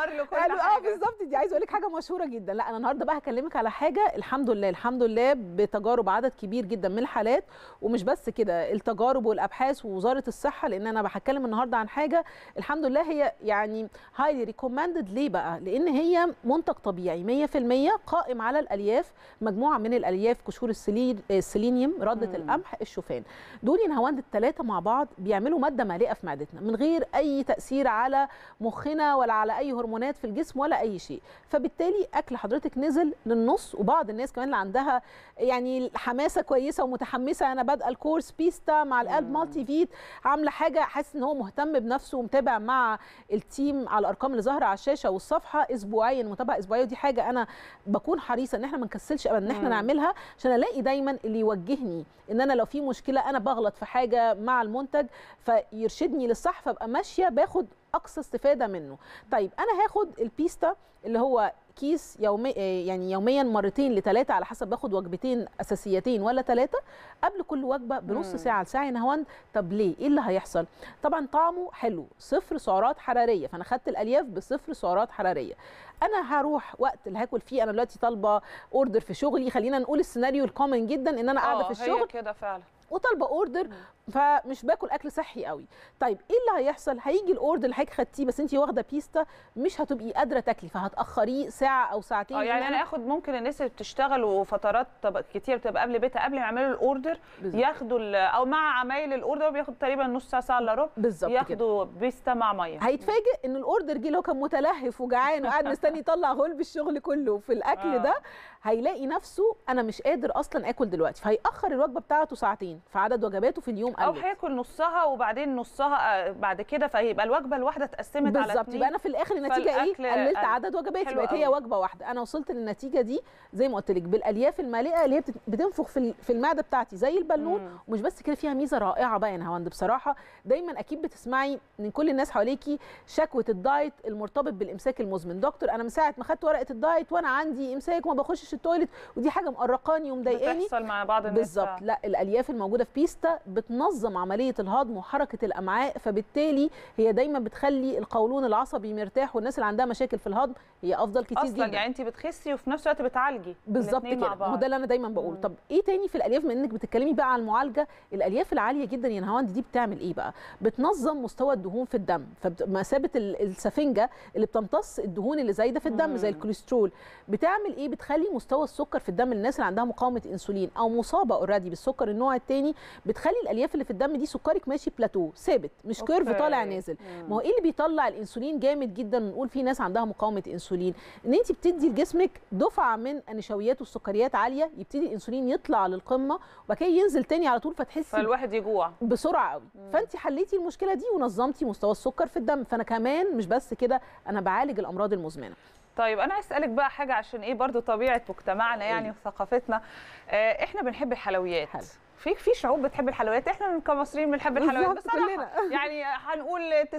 نار لكل قالوا اه حاجه بالظبط دي عايزه اقول لك حاجه مشهوره جدا لا انا النهارده بقى هكلمك على حاجه الحمد لله الحمد لله بتجارب عدد كبير جدا من الحالات ومش بس كده التجارب والابحاث ووزاره الصحه لان انا هتكلم النهارده عن حاجه الحمد لله هي يعني هايلي ريكومندد ليه بقى لان هي منتج طبيعي 100% قائم على الالياف مجموعه من الالياف قشور السلي- السيلينيوم رده مم. القمح الشوفان دول يا نهاوند الثلاثه مع بعض بيعملوا ماده مالئه في معدتنا من غير اي تاثير على مخنا ولا على اي هرمونات في الجسم ولا اي شيء فبالتالي اكل حضرتك نزل للنص وبعض الناس كمان اللي عندها يعني حماسه كويسه ومتحمسه انا بادئه الكورس بيستا مع القلب مالتي فيت عامله حاجه حاسس ان هو مهتم بنفسه ومتابع مع التيم على الارقام اللي ظاهره على الشاشه والصفحه اسبوعيا متابعه اسبوعيه ودي حاجه انا بكون حريصه ان احنا ما نكسلش ابدا ان احنا مم. نعملها عشان الاقي دايما اللي يوجهني ان انا لو في مشكله انا بغلط في حاجه مع المنتج فيرشدني للصح فابقى ماشيه باخد اقصى استفاده منه طيب انا هاخد البيستا اللي هو كيس يومي يعني يوميا مرتين لثلاثه على حسب باخد وجبتين اساسيتين ولا ثلاثه قبل كل وجبه بنص مم. ساعه لساعه يا نهاوند طب ليه ايه اللي هيحصل طبعا طعمه حلو صفر سعرات حراريه فانا خدت الالياف بصفر سعرات حراريه انا هروح وقت اللي هاكل فيه انا دلوقتي طالبه اوردر في شغلي خلينا نقول السيناريو الكومن جدا ان انا قاعده آه، في هي الشغل كده فعلا وطالبه اوردر فمش باكل اكل صحي قوي طيب ايه اللي هيحصل هيجي الاوردر اللي حضرتك خدتيه بس انت واخده بيستا مش هتبقي قادره تاكلي فهتاخريه ساعه او ساعتين اه يعني لأن انا اخد ممكن الناس اللي بتشتغل وفترات طب كتير بتبقى قبل بيتها قبل ما يعملوا الاوردر بالظبط. ياخدوا ال- او مع عمايل الاوردر بياخد تقريبا نص ساعه ساعه الا ربع بالظبط كده ياخدوا بيستا مع ميه هيتفاجئ ان الاوردر جه اللي هو كان متلهف وجعان وقاعد مستني يطلع غلب الشغل كله في الاكل آه. ده هيلاقي نفسه انا مش قادر اصلا اكل دلوقتي فهيأخر الوجبه بتاعته ساعتين فعدد وجباته في اليوم او قلت هياكل نصها وبعدين نصها آه، بعد كده فيبقى الوجبه الواحده اتقسمت على بالظبط اتنين. يبقى انا في الاخر النتيجه فالأكل ايه قللت قل. عدد وجباتي حلو بقت هي قوي. وجبه واحده انا وصلت للنتيجه دي زي ما قلت لك بالالياف المالئه اللي هي بتت- بتنفخ في ال- في المعده بتاعتي زي البالون مم. ومش بس كده فيها ميزه رائعه بقى يا نهاوند بصراحه دايما اكيد بتسمعي من كل الناس حواليكي شكوى الدايت المرتبط بالامساك المزمن دكتور انا من ساعه ما خدت ورقه الدايت وانا عندي امساك وما بخشش التويليت ودي حاجه مقرقاني ومضايقاني بتحصل مع بعض الناس بالظبط فعلا. لا الالياف الموجوده في بيستا بتنظم عمليه الهضم وحركه الامعاء فبالتالي هي دايما بتخلي القولون العصبي مرتاح والناس اللي عندها مشاكل في الهضم هي افضل كتير اصلا جدا يعني انت بتخسي وفي نفس الوقت بتعالجي بالظبط الاتنين كده مع ما هو بعض. ده اللي انا دايما بقوله مم. طب ايه تاني في الالياف بما انك بتتكلمي بقى عن المعالجه الالياف العاليه جدا يا نهاوند دي بتعمل ايه بقى بتنظم مستوى الدهون في الدم فمثابه السفنجه اللي بتمتص الدهون اللي زايده في الدم زي مم. الكوليسترول بتعمل ايه بتخلي مستوى السكر في الدم للناس اللي عندها مقاومه انسولين او مصابه اوريدي بالسكر النوع الثاني بتخلي الالياف اللي في الدم دي سكرك ماشي بلاتو ثابت مش كيرف أوكي. طالع نازل مم. ما هو ايه اللي بيطلع الانسولين جامد جدا ونقول في ناس عندها مقاومه انسولين ان انت بتدي لجسمك دفعه من النشويات والسكريات عاليه يبتدي الانسولين يطلع للقمه وبعد كده ينزل تاني على طول فتحسي فالواحد يجوع بسرعه قوي فانت حليتي المشكله دي ونظمتي مستوى السكر في الدم فانا كمان مش بس كده انا بعالج الامراض المزمنه طيب انا عايز اسالك بقى حاجه عشان ايه برضو طبيعه مجتمعنا يعني وثقافتنا آه، احنا بنحب الحلويات حلو. في في شعوب بتحب الحلويات احنا كمصريين بنحب الحلويات بالظبط بصراحه كلنا. يعني هنقول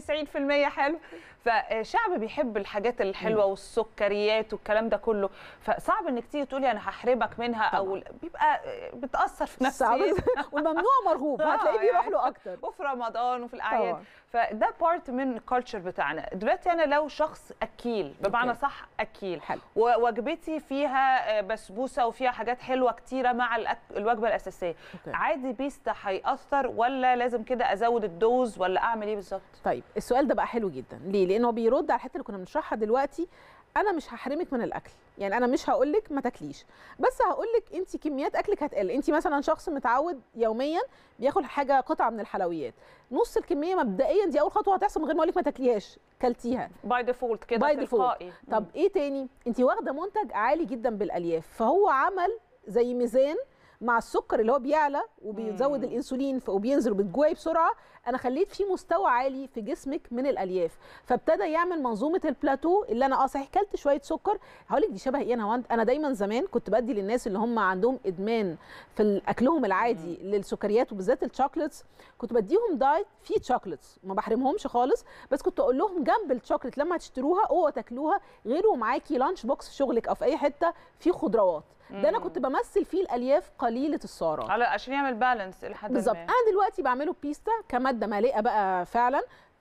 90% حلو فشعب بيحب الحاجات الحلوه والسكريات والكلام ده كله فصعب انك تيجي تقولي انا هحرمك منها او بيبقى بتاثر في صعب نفسيتنا والممنوع مرغوب آه، هتلاقيه بيروح يعني. له اكتر وفي رمضان وفي الاعياد طبعاً. فده بارت من الكالتشر بتاعنا دلوقتي انا لو شخص اكيل بمعنى أوكي. صح اكيل حلو. ووجبتي فيها آه، بسبوسه وفيها حاجات حلوه كتيره مع الأك- الوجبه الاساسيه أوكي. عادي بيستا هيأثر ولا لازم كده ازود الدوز ولا اعمل ايه بالظبط طيب السؤال ده بقى حلو جدا ليه لانه بيرد على الحته اللي كنا بنشرحها دلوقتي انا مش هحرمك من الاكل يعني انا مش هقول لك ما تاكليش بس هقول لك انت كميات اكلك هتقل انت مثلا شخص متعود يوميا بياكل حاجه قطعه من الحلويات نص الكميه مبدئيا دي اول خطوه هتحصل من غير ما اقول لك ما تاكليهاش كلتيها باي ديفولت كده By default. تلقائي طب ايه تاني انت واخده منتج عالي جدا بالالياف فهو عمل زي ميزان مع السكر اللي هو بيعلى وبيزود مم. الانسولين ف- وبينزل وبتجوعي بسرعه انا خليت فيه مستوى عالي في جسمك من الالياف فابتدى يعمل منظومه البلاتو اللي انا اه صحيح كلت شويه سكر هقول لك دي شبه ايه انا هوند انا دايما زمان كنت بدي للناس اللي هم عندهم ادمان في اكلهم العادي للسكريات وبالذات الشوكليتس كنت بديهم دايت فيه شوكليتس ما بحرمهمش خالص بس كنت اقول لهم جنب الشوكليت لما تشتروها اوعوا تاكلوها غير ومعاكي لانش بوكس في شغلك او في اي حته فيه خضروات ده انا مم. كنت بمثل فيه الالياف قليله السعرات على عشان يعمل بالانس الى حد بالظبط ما انا دلوقتي بعمله بيستا كماده مالئه بقى فعلا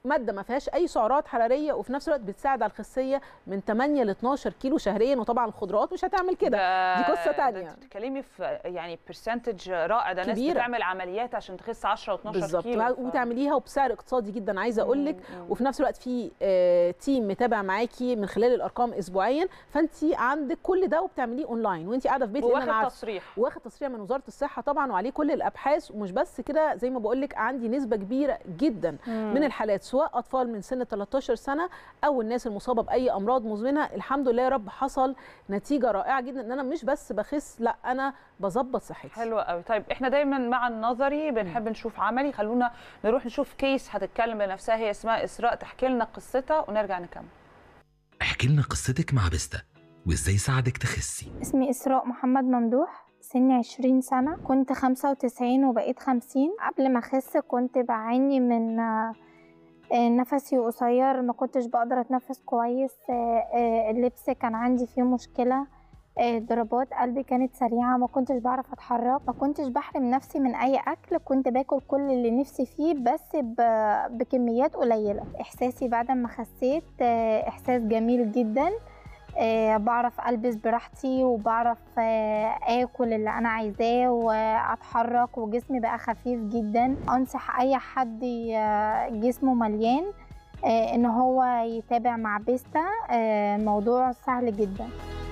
ماده ما فيهاش اي سعرات حراريه وفي نفس الوقت بتساعد على الخسيه من 8 ل 12 كيلو شهريا وطبعا الخضروات مش هتعمل كده دي قصه ده تانية انت بتتكلمي في يعني برسنتج رائع ده ناس كبيرة. بتعمل عمليات عشان تخس 10 و12 بالظبط كيلو ف- وتعمليها وبسعر اقتصادي جدا عايزه اقول لك مم، مم. وفي نفس الوقت في آه، تيم متابع معاكي من خلال الارقام اسبوعيا فانت عندك كل ده وبتعمليه اونلاين وانت قاعده في بيتك لأن أنا وواخد عارفة. تصريح واخد تصريح من وزاره الصحه طبعا وعليه كل الابحاث ومش بس كده زي ما بقول لك عندي نسبه كبيره جدا من الحالات سواء اطفال من سن 13 سنه او الناس المصابه باي امراض مزمنه الحمد لله يا رب حصل نتيجه رائعه جدا ان انا مش بس بخس لا انا بظبط صحتي حلو قوي طيب احنا دايما مع النظري بنحب نشوف عملي خلونا نروح نشوف كيس هتتكلم بنفسها هي اسمها اسراء تحكي لنا قصتها ونرجع نكمل احكي لنا قصتك مع بيستا وازاي ساعدك تخسي اسمي إسراء محمد ممدوح سني عشرين سنة كنت خمسة وتسعين وبقيت خمسين قبل ما أخس كنت بعاني من آه، آه، نفسي قصير ما كنتش بقدر أتنفس كويس آه، آه، اللبس كان عندي فيه مشكلة آه، ضربات قلبي كانت سريعة ما كنتش بعرف أتحرك ما كنتش بحرم نفسي من أي أكل كنت باكل كل اللي نفسي فيه بس ب- بكميات قليلة إحساسي بعد ما خسيت آه، إحساس جميل جدا آه، بعرف البس براحتي وبعرف آه، اكل اللي انا عايزاه واتحرك وجسمي بقى خفيف جدا انصح اي حد ي- جسمه مليان آه، ان هو يتابع مع بيستا آه، الموضوع سهل جدا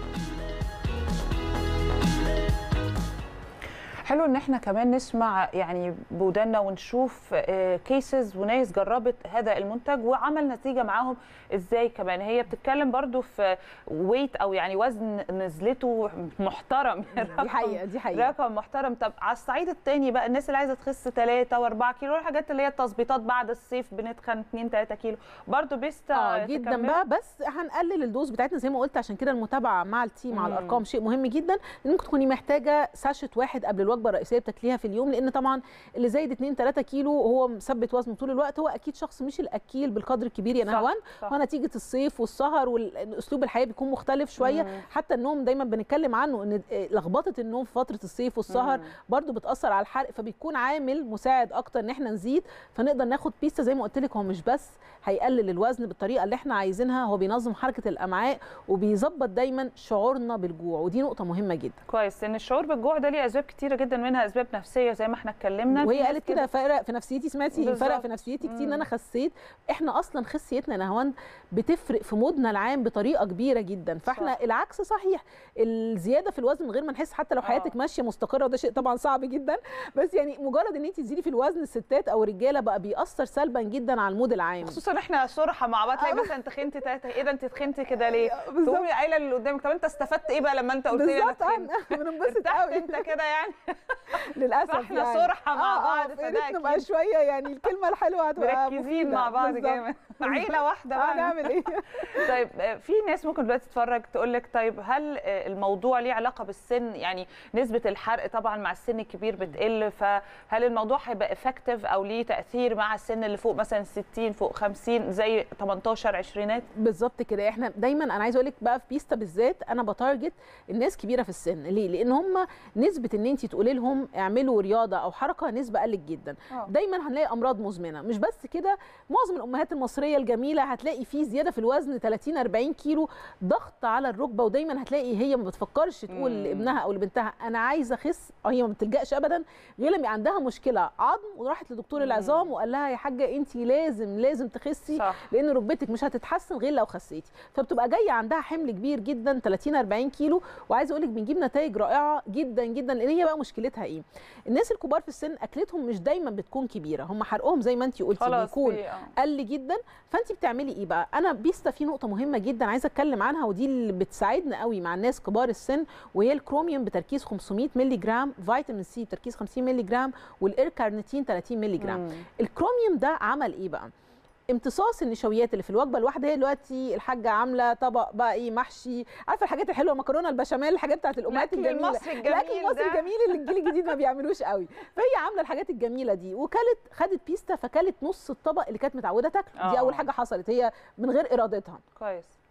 حلو ان احنا كمان نسمع يعني بودانا ونشوف كيسز وناس جربت هذا المنتج وعمل نتيجه معاهم ازاي كمان هي بتتكلم برضو في ويت او يعني وزن نزلته محترم دي حقيقه دي حقيقه رقم محترم طب على الصعيد الثاني بقى الناس اللي عايزه تخس 3 و4 كيلو الحاجات اللي هي التظبيطات بعد الصيف بنتخن 2 3 كيلو برضو بيستا اه جدا تكمل؟ بقى بس هنقلل الدوز بتاعتنا زي ما قلت عشان كده المتابعه مع التيم على مم. الارقام شيء مهم جدا ان ممكن تكوني محتاجه ساشت واحد قبل الوجبه الرئيسيه بتاكليها في اليوم لان طبعا اللي زايد 2 3 كيلو وهو مثبت وزنه طول الوقت هو اكيد شخص مش الاكيل بالقدر الكبير يا صح، نهوان صح. هو نتيجه الصيف والسهر والاسلوب الحياه بيكون مختلف شويه مم. حتى النوم دايما بنتكلم عنه ان لخبطه النوم في فتره الصيف والسهر مم. برضو بتاثر على الحرق فبيكون عامل مساعد اكتر ان احنا نزيد فنقدر ناخد بيستا زي ما قلت لك هو مش بس هيقلل الوزن بالطريقه اللي احنا عايزينها هو بينظم حركه الامعاء وبيظبط دايما شعورنا بالجوع ودي نقطه مهمه جدا كويس ان الشعور بالجوع ده ليه اسباب كتيره جدا منها اسباب نفسيه زي ما احنا اتكلمنا في وهي ناس قالت كده فرق في نفسيتي سمعتي بالظبط. فرق في نفسيتي كتير ان مم. انا خسيت احنا اصلا خسيتنا يا نهاوند بتفرق في مودنا العام بطريقه كبيره جدا فاحنا صح. العكس صحيح الزياده في الوزن من غير ما نحس حتى لو آه. حياتك ماشيه مستقره وده شيء طبعا صعب جدا بس يعني مجرد ان انت تزيدي في الوزن الستات او الرجاله بقى بيأثر سلبا جدا على المود العام خصوصا احنا صراحه مع بعض تلاقي آه. مثلا تخنت تلاته ايه ده انت تخنتي كده ليه؟ بالظبط. تقومي قايله اللي قدامك طب انت استفدت ايه بقى لما انت قلت لي انا بالظبط تخنت؟ آه، بننبسط ارتحت قوي انت كده يعني للاسف فاحنا يعني. صرحة مع آه، آه، بعض، فيا فده ريت نبقى أكيد. شويه يعني الكلمه الحلوه هتبقى مركزين مفيدة. مع بعض بالظبط. جامد عيله واحده بقى هنعمل ايه طيب آه، في ناس ممكن دلوقتي تتفرج تقول لك طيب هل آه، الموضوع ليه علاقه بالسن يعني نسبه الحرق طبعا مع السن الكبير بتقل فهل الموضوع هيبقى افكتيف او ليه تاثير مع السن اللي فوق مثلا 60 فوق 50 زي 18 عشرينات بالظبط كده احنا دايما انا عايزه اقول لك بقى في بيستا بالذات انا بتارجت الناس كبيره في السن ليه لان هم نسبه ان انت تقولي لهم اعملوا رياضه او حركه نسبه قلت جدا آه. دايما هنلاقي امراض مزمنه مش بس كده معظم الامهات المصريه الجميله هتلاقي فيه زياده في الوزن 30 40 كيلو ضغط على الركبه ودايما هتلاقي هي ما بتفكرش تقول مم. لابنها او لبنتها انا عايزه اخس أو هي ما بتلجاش ابدا غير لما يبقى عندها مشكله عظم وراحت لدكتور مم. العظام وقال لها يا حاجه انت لازم لازم تخسي صح لان ركبتك مش هتتحسن غير لو خسيتي فبتبقى جايه عندها حمل كبير جدا 30 40 كيلو وعايزه اقول لك بنجيب نتائج رائعه جدا جدا لان هي بقى مشكلتها ايه الناس الكبار في السن اكلتهم مش دايما بتكون كبيره هم حرقهم زي ما انت قلتي خلاص بيكون في- آه. قل جدا فانت بتعملي ايه بقى انا بيستا في نقطه مهمه جدا عايزه اتكلم عنها ودي اللي بتساعدنا قوي مع الناس كبار السن وهي الكروميوم بتركيز 500 مللي جرام فيتامين سي بتركيز 50 مللي جرام والاركارنيتين 30 مللي جرام مم. الكروميوم ده عمل ايه بقى امتصاص النشويات اللي في الوجبه الواحده هي دلوقتي الحاجه عامله طبق بقى ايه محشي عارفه الحاجات الحلوه المكرونه البشاميل الحاجات بتاعت الامهات الأكل الجميله المصري الجميل الاكل المصري ده. الجميل اللي الجيل الجديد ما بيعملوش قوي فهي عامله الحاجات الجميله دي وكلت خدت بيستا فكلت نص الطبق اللي كانت متعوده تاكله دي آه. اول حاجه حصلت هي من غير ارادتها كويس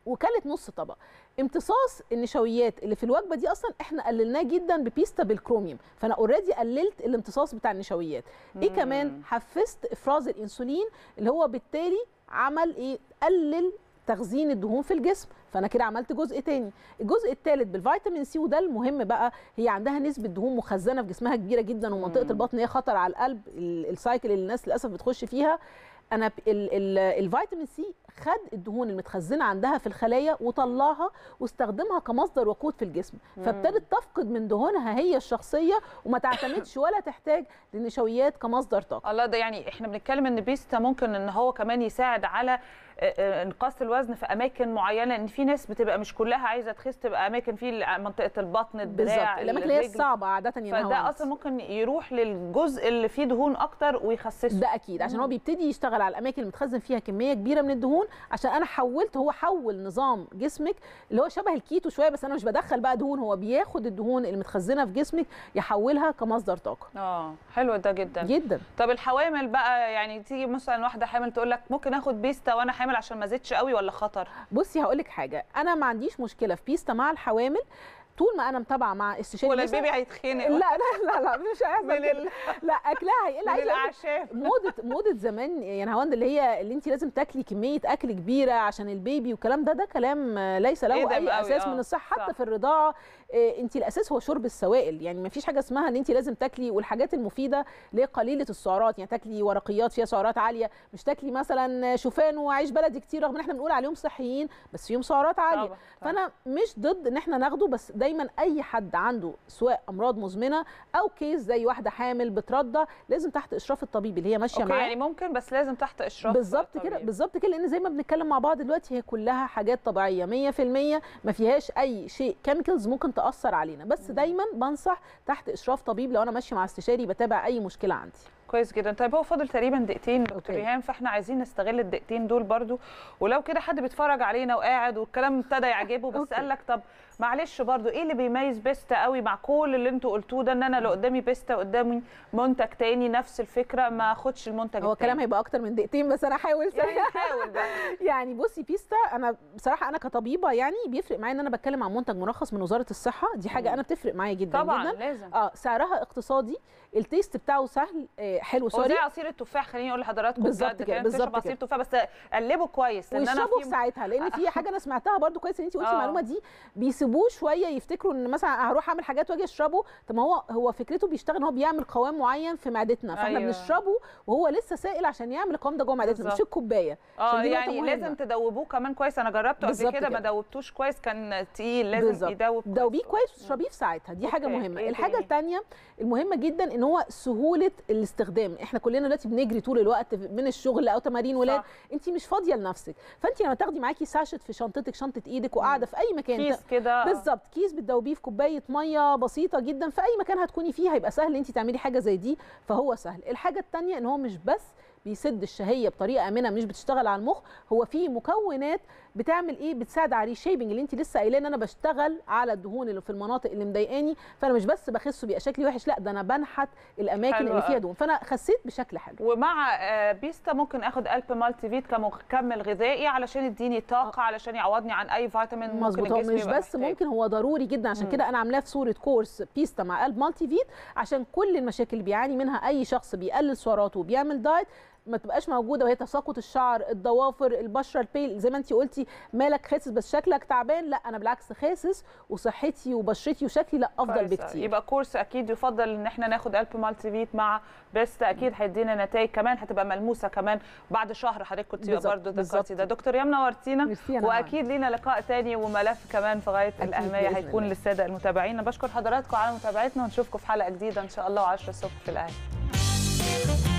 وكلت نص طبق امتصاص النشويات اللي في الوجبه دي اصلا احنا قللناه جدا ببيستا بالكروميوم فانا اوريدي قللت الامتصاص بتاع النشويات ايه مم. كمان حفزت افراز الانسولين اللي هو بالتالي عمل ايه قلل تخزين الدهون في الجسم فانا كده عملت جزء تاني الجزء الثالث بالفيتامين سي وده المهم بقى هي عندها نسبه دهون مخزنه في جسمها كبيره جدا ومنطقه مم. البطن هي خطر على القلب ال- السايكل اللي الناس للاسف بتخش فيها انا ب- ال- ال- الفيتامين سي خد الدهون المتخزنه عندها في الخلايا وطلعها واستخدمها كمصدر وقود في الجسم فابتدت تفقد من دهونها هي الشخصيه وما تعتمدش ولا تحتاج للنشويات كمصدر طاقه الله ده يعني احنا بنتكلم ان بيستا ممكن ان هو كمان يساعد على آه، آه، انقاص الوزن في اماكن معينه ان في ناس بتبقى مش كلها عايزه تخس تبقى اماكن في منطقه البطن الدراع بالظبط الاماكن اللي هي الرجل. الصعبه عاده ينهوا فده اصلا ممكن يروح للجزء اللي فيه دهون اكتر ويخسسه ده اكيد عشان هو بيبتدي يشتغل على الاماكن اللي متخزن فيها كميه كبيره من الدهون عشان انا حولت هو حول نظام جسمك اللي هو شبه الكيتو شويه بس انا مش بدخل بقى دهون هو بياخد الدهون اللي متخزنه في جسمك يحولها كمصدر طاقه اه حلو ده جدا جدا طب الحوامل بقى يعني تيجي مثلا واحده حامل تقول لك ممكن اخد بيستا وانا حامل عشان ما زدش قوي ولا خطر بصي هقول لك حاجه انا ما عنديش مشكله في بيستا مع الحوامل طول ما انا متابعه مع استشاري ولا نساء. البيبي هيتخنق لا لا لا لا مش هيحصل من كده. ال- لا اكلها هيقل من عايزه أقول لك الاعشاب موضه موضه زمان يعني هوند اللي هي اللي انت لازم تاكلي كميه اكل كبيره عشان البيبي والكلام ده ده كلام آه، ليس له إيه ده اي بقى اساس أوي؟ من آه، الصحه صح. حتى في الرضاعه آه، انت الاساس هو شرب السوائل يعني ما فيش حاجه اسمها ان انت لازم تاكلي والحاجات المفيده اللي هي قليله السعرات يعني تاكلي ورقيات فيها سعرات عاليه مش تاكلي مثلا شوفان وعيش بلدي كتير رغم ان احنا بنقول عليهم صحيين بس فيهم سعرات عاليه طبعا فانا مش ضد ان احنا ناخده بس دايما اي حد عنده سواء امراض مزمنه او كيس زي واحده حامل بترضع لازم تحت اشراف الطبيب اللي هي ماشيه اوكي معاه يعني ممكن بس لازم تحت اشراف بالظبط كده طبيب. بالظبط كده لان زي ما بنتكلم مع بعض دلوقتي هي كلها حاجات طبيعيه 100% ما فيهاش اي شيء كيميكالز ممكن تاثر علينا بس دايما بنصح تحت اشراف طبيب لو انا ماشيه مع استشاري بتابع اي مشكله عندي كويس جدا طيب هو فاضل تقريبا دقيقتين دكتور أوكي. ريهام فاحنا عايزين نستغل الدقيقتين دول برضو ولو كده حد بيتفرج علينا وقاعد والكلام ابتدى يعجبه بس أوكي. قال لك طب معلش برضو ايه اللي بيميز بيستا قوي مع كل اللي انتوا قلتوه ده ان انا لو قدامي بيستا قدامي منتج تاني نفس الفكره ما اخدش المنتج هو التاني الكلام هيبقى اكتر من دقيقتين بس انا هحاول يعني حاول بقى يعني بصي بيستا انا بصراحه انا كطبيبه يعني بيفرق معايا ان انا بتكلم عن منتج مرخص من وزاره الصحه دي حاجه انا بتفرق معايا جدا طبعا جدا لازم اه سعرها اقتصادي التيست بتاعه سهل آه حلو هو سوري زي عصير التفاح خليني اقول لحضراتكم بالظبط بجد كده، كده بالظبط بتشرب عصير كده. تفاح بس قلبه كويس لان انا ويشربوا في في ساعتها لان في حاجه انا سمعتها برضو كويس ان انت قلتي آه. المعلومه دي بيسيبوه شويه يفتكروا ان مثلا هروح اعمل حاجات واجي اشربه طب ما هو هو فكرته بيشتغل ان هو بيعمل قوام معين في معدتنا فاحنا أيوة. بنشربه وهو لسه سائل عشان يعمل القوام ده جوه معدتنا مش بالظبط. الكوبايه اه عشان دي نقطة يعني مهمة. لازم تدوبوه كمان كويس انا جربته قبل بالظبط كده ما كده. دوبتوش كويس كان تقيل لازم بالظبط. يدوب دوبيه كويس وتشربيه في ساعتها دي حاجه أوكي، مهمه إيه الحاجه تاني؟ الثانيه المهمه جدا ان هو سهوله الاستخدام احنا كلنا دلوقتي بنجري طول الوقت من الشغل او تمارين ولاد صح. انت مش فاضيه لنفسك فانت لما تاخدي معاكي ساشت في شنطتك شنطه ايدك وقاعده في اي مكان كيس كده بالظبط كيس بتدوبيه في كوبايه ميه بسيطه جدا في اي مكان هتكوني فيه هيبقى سهل ان انت تعملي حاجه زي دي فهو سهل الحاجه الثانيه ان هو مش بس بيسد الشهيه بطريقه امنه مش بتشتغل على المخ هو فيه مكونات بتعمل ايه بتساعد على الريشيبنج اللي انت لسه قايلاه ان انا بشتغل على الدهون اللي في المناطق اللي مضايقاني فانا مش بس بخس وبيبقى شكلي وحش لا ده انا بنحت الاماكن حلو اللي فيها أوي. دهون فانا خسيت بشكل حلو ومع آه، بيستا ممكن اخد الب مالتي فيت كمكمل غذائي علشان يديني طاقه علشان يعوضني عن اي فيتامين ممكن مظبوط هو الجسم مش يبقى بس محتاجه. ممكن هو ضروري جدا عشان كده انا عاملاه في صوره كورس بيستا مع قلب مالتي فيت عشان كل المشاكل اللي بيعاني منها اي شخص بيقلل سعراته وبيعمل دايت ما تبقاش موجوده وهي تساقط الشعر الضوافر البشره البيل زي ما انت قلتي مالك خاسس بس شكلك تعبان لا انا بالعكس خاسس وصحتي وبشرتي وشكلي لا افضل كويس. بكتير يبقى كورس اكيد يفضل ان احنا ناخد الب مالتي فيت مع بيستا اكيد هيدينا نتائج كمان هتبقى ملموسه كمان بعد شهر حضرتك كنت بالظبط، برضه بالظبط. ذكرتي ده دكتور يمنى نورتينا ميرسي يا نهار. واكيد لينا لقاء تاني وملف كمان في غايه أكيد الاهميه بإذن هيكون الله. للساده المتابعين أنا بشكر حضراتكم على متابعتنا ونشوفكم في حلقه جديده ان شاء الله و10 الصبح في الاهلي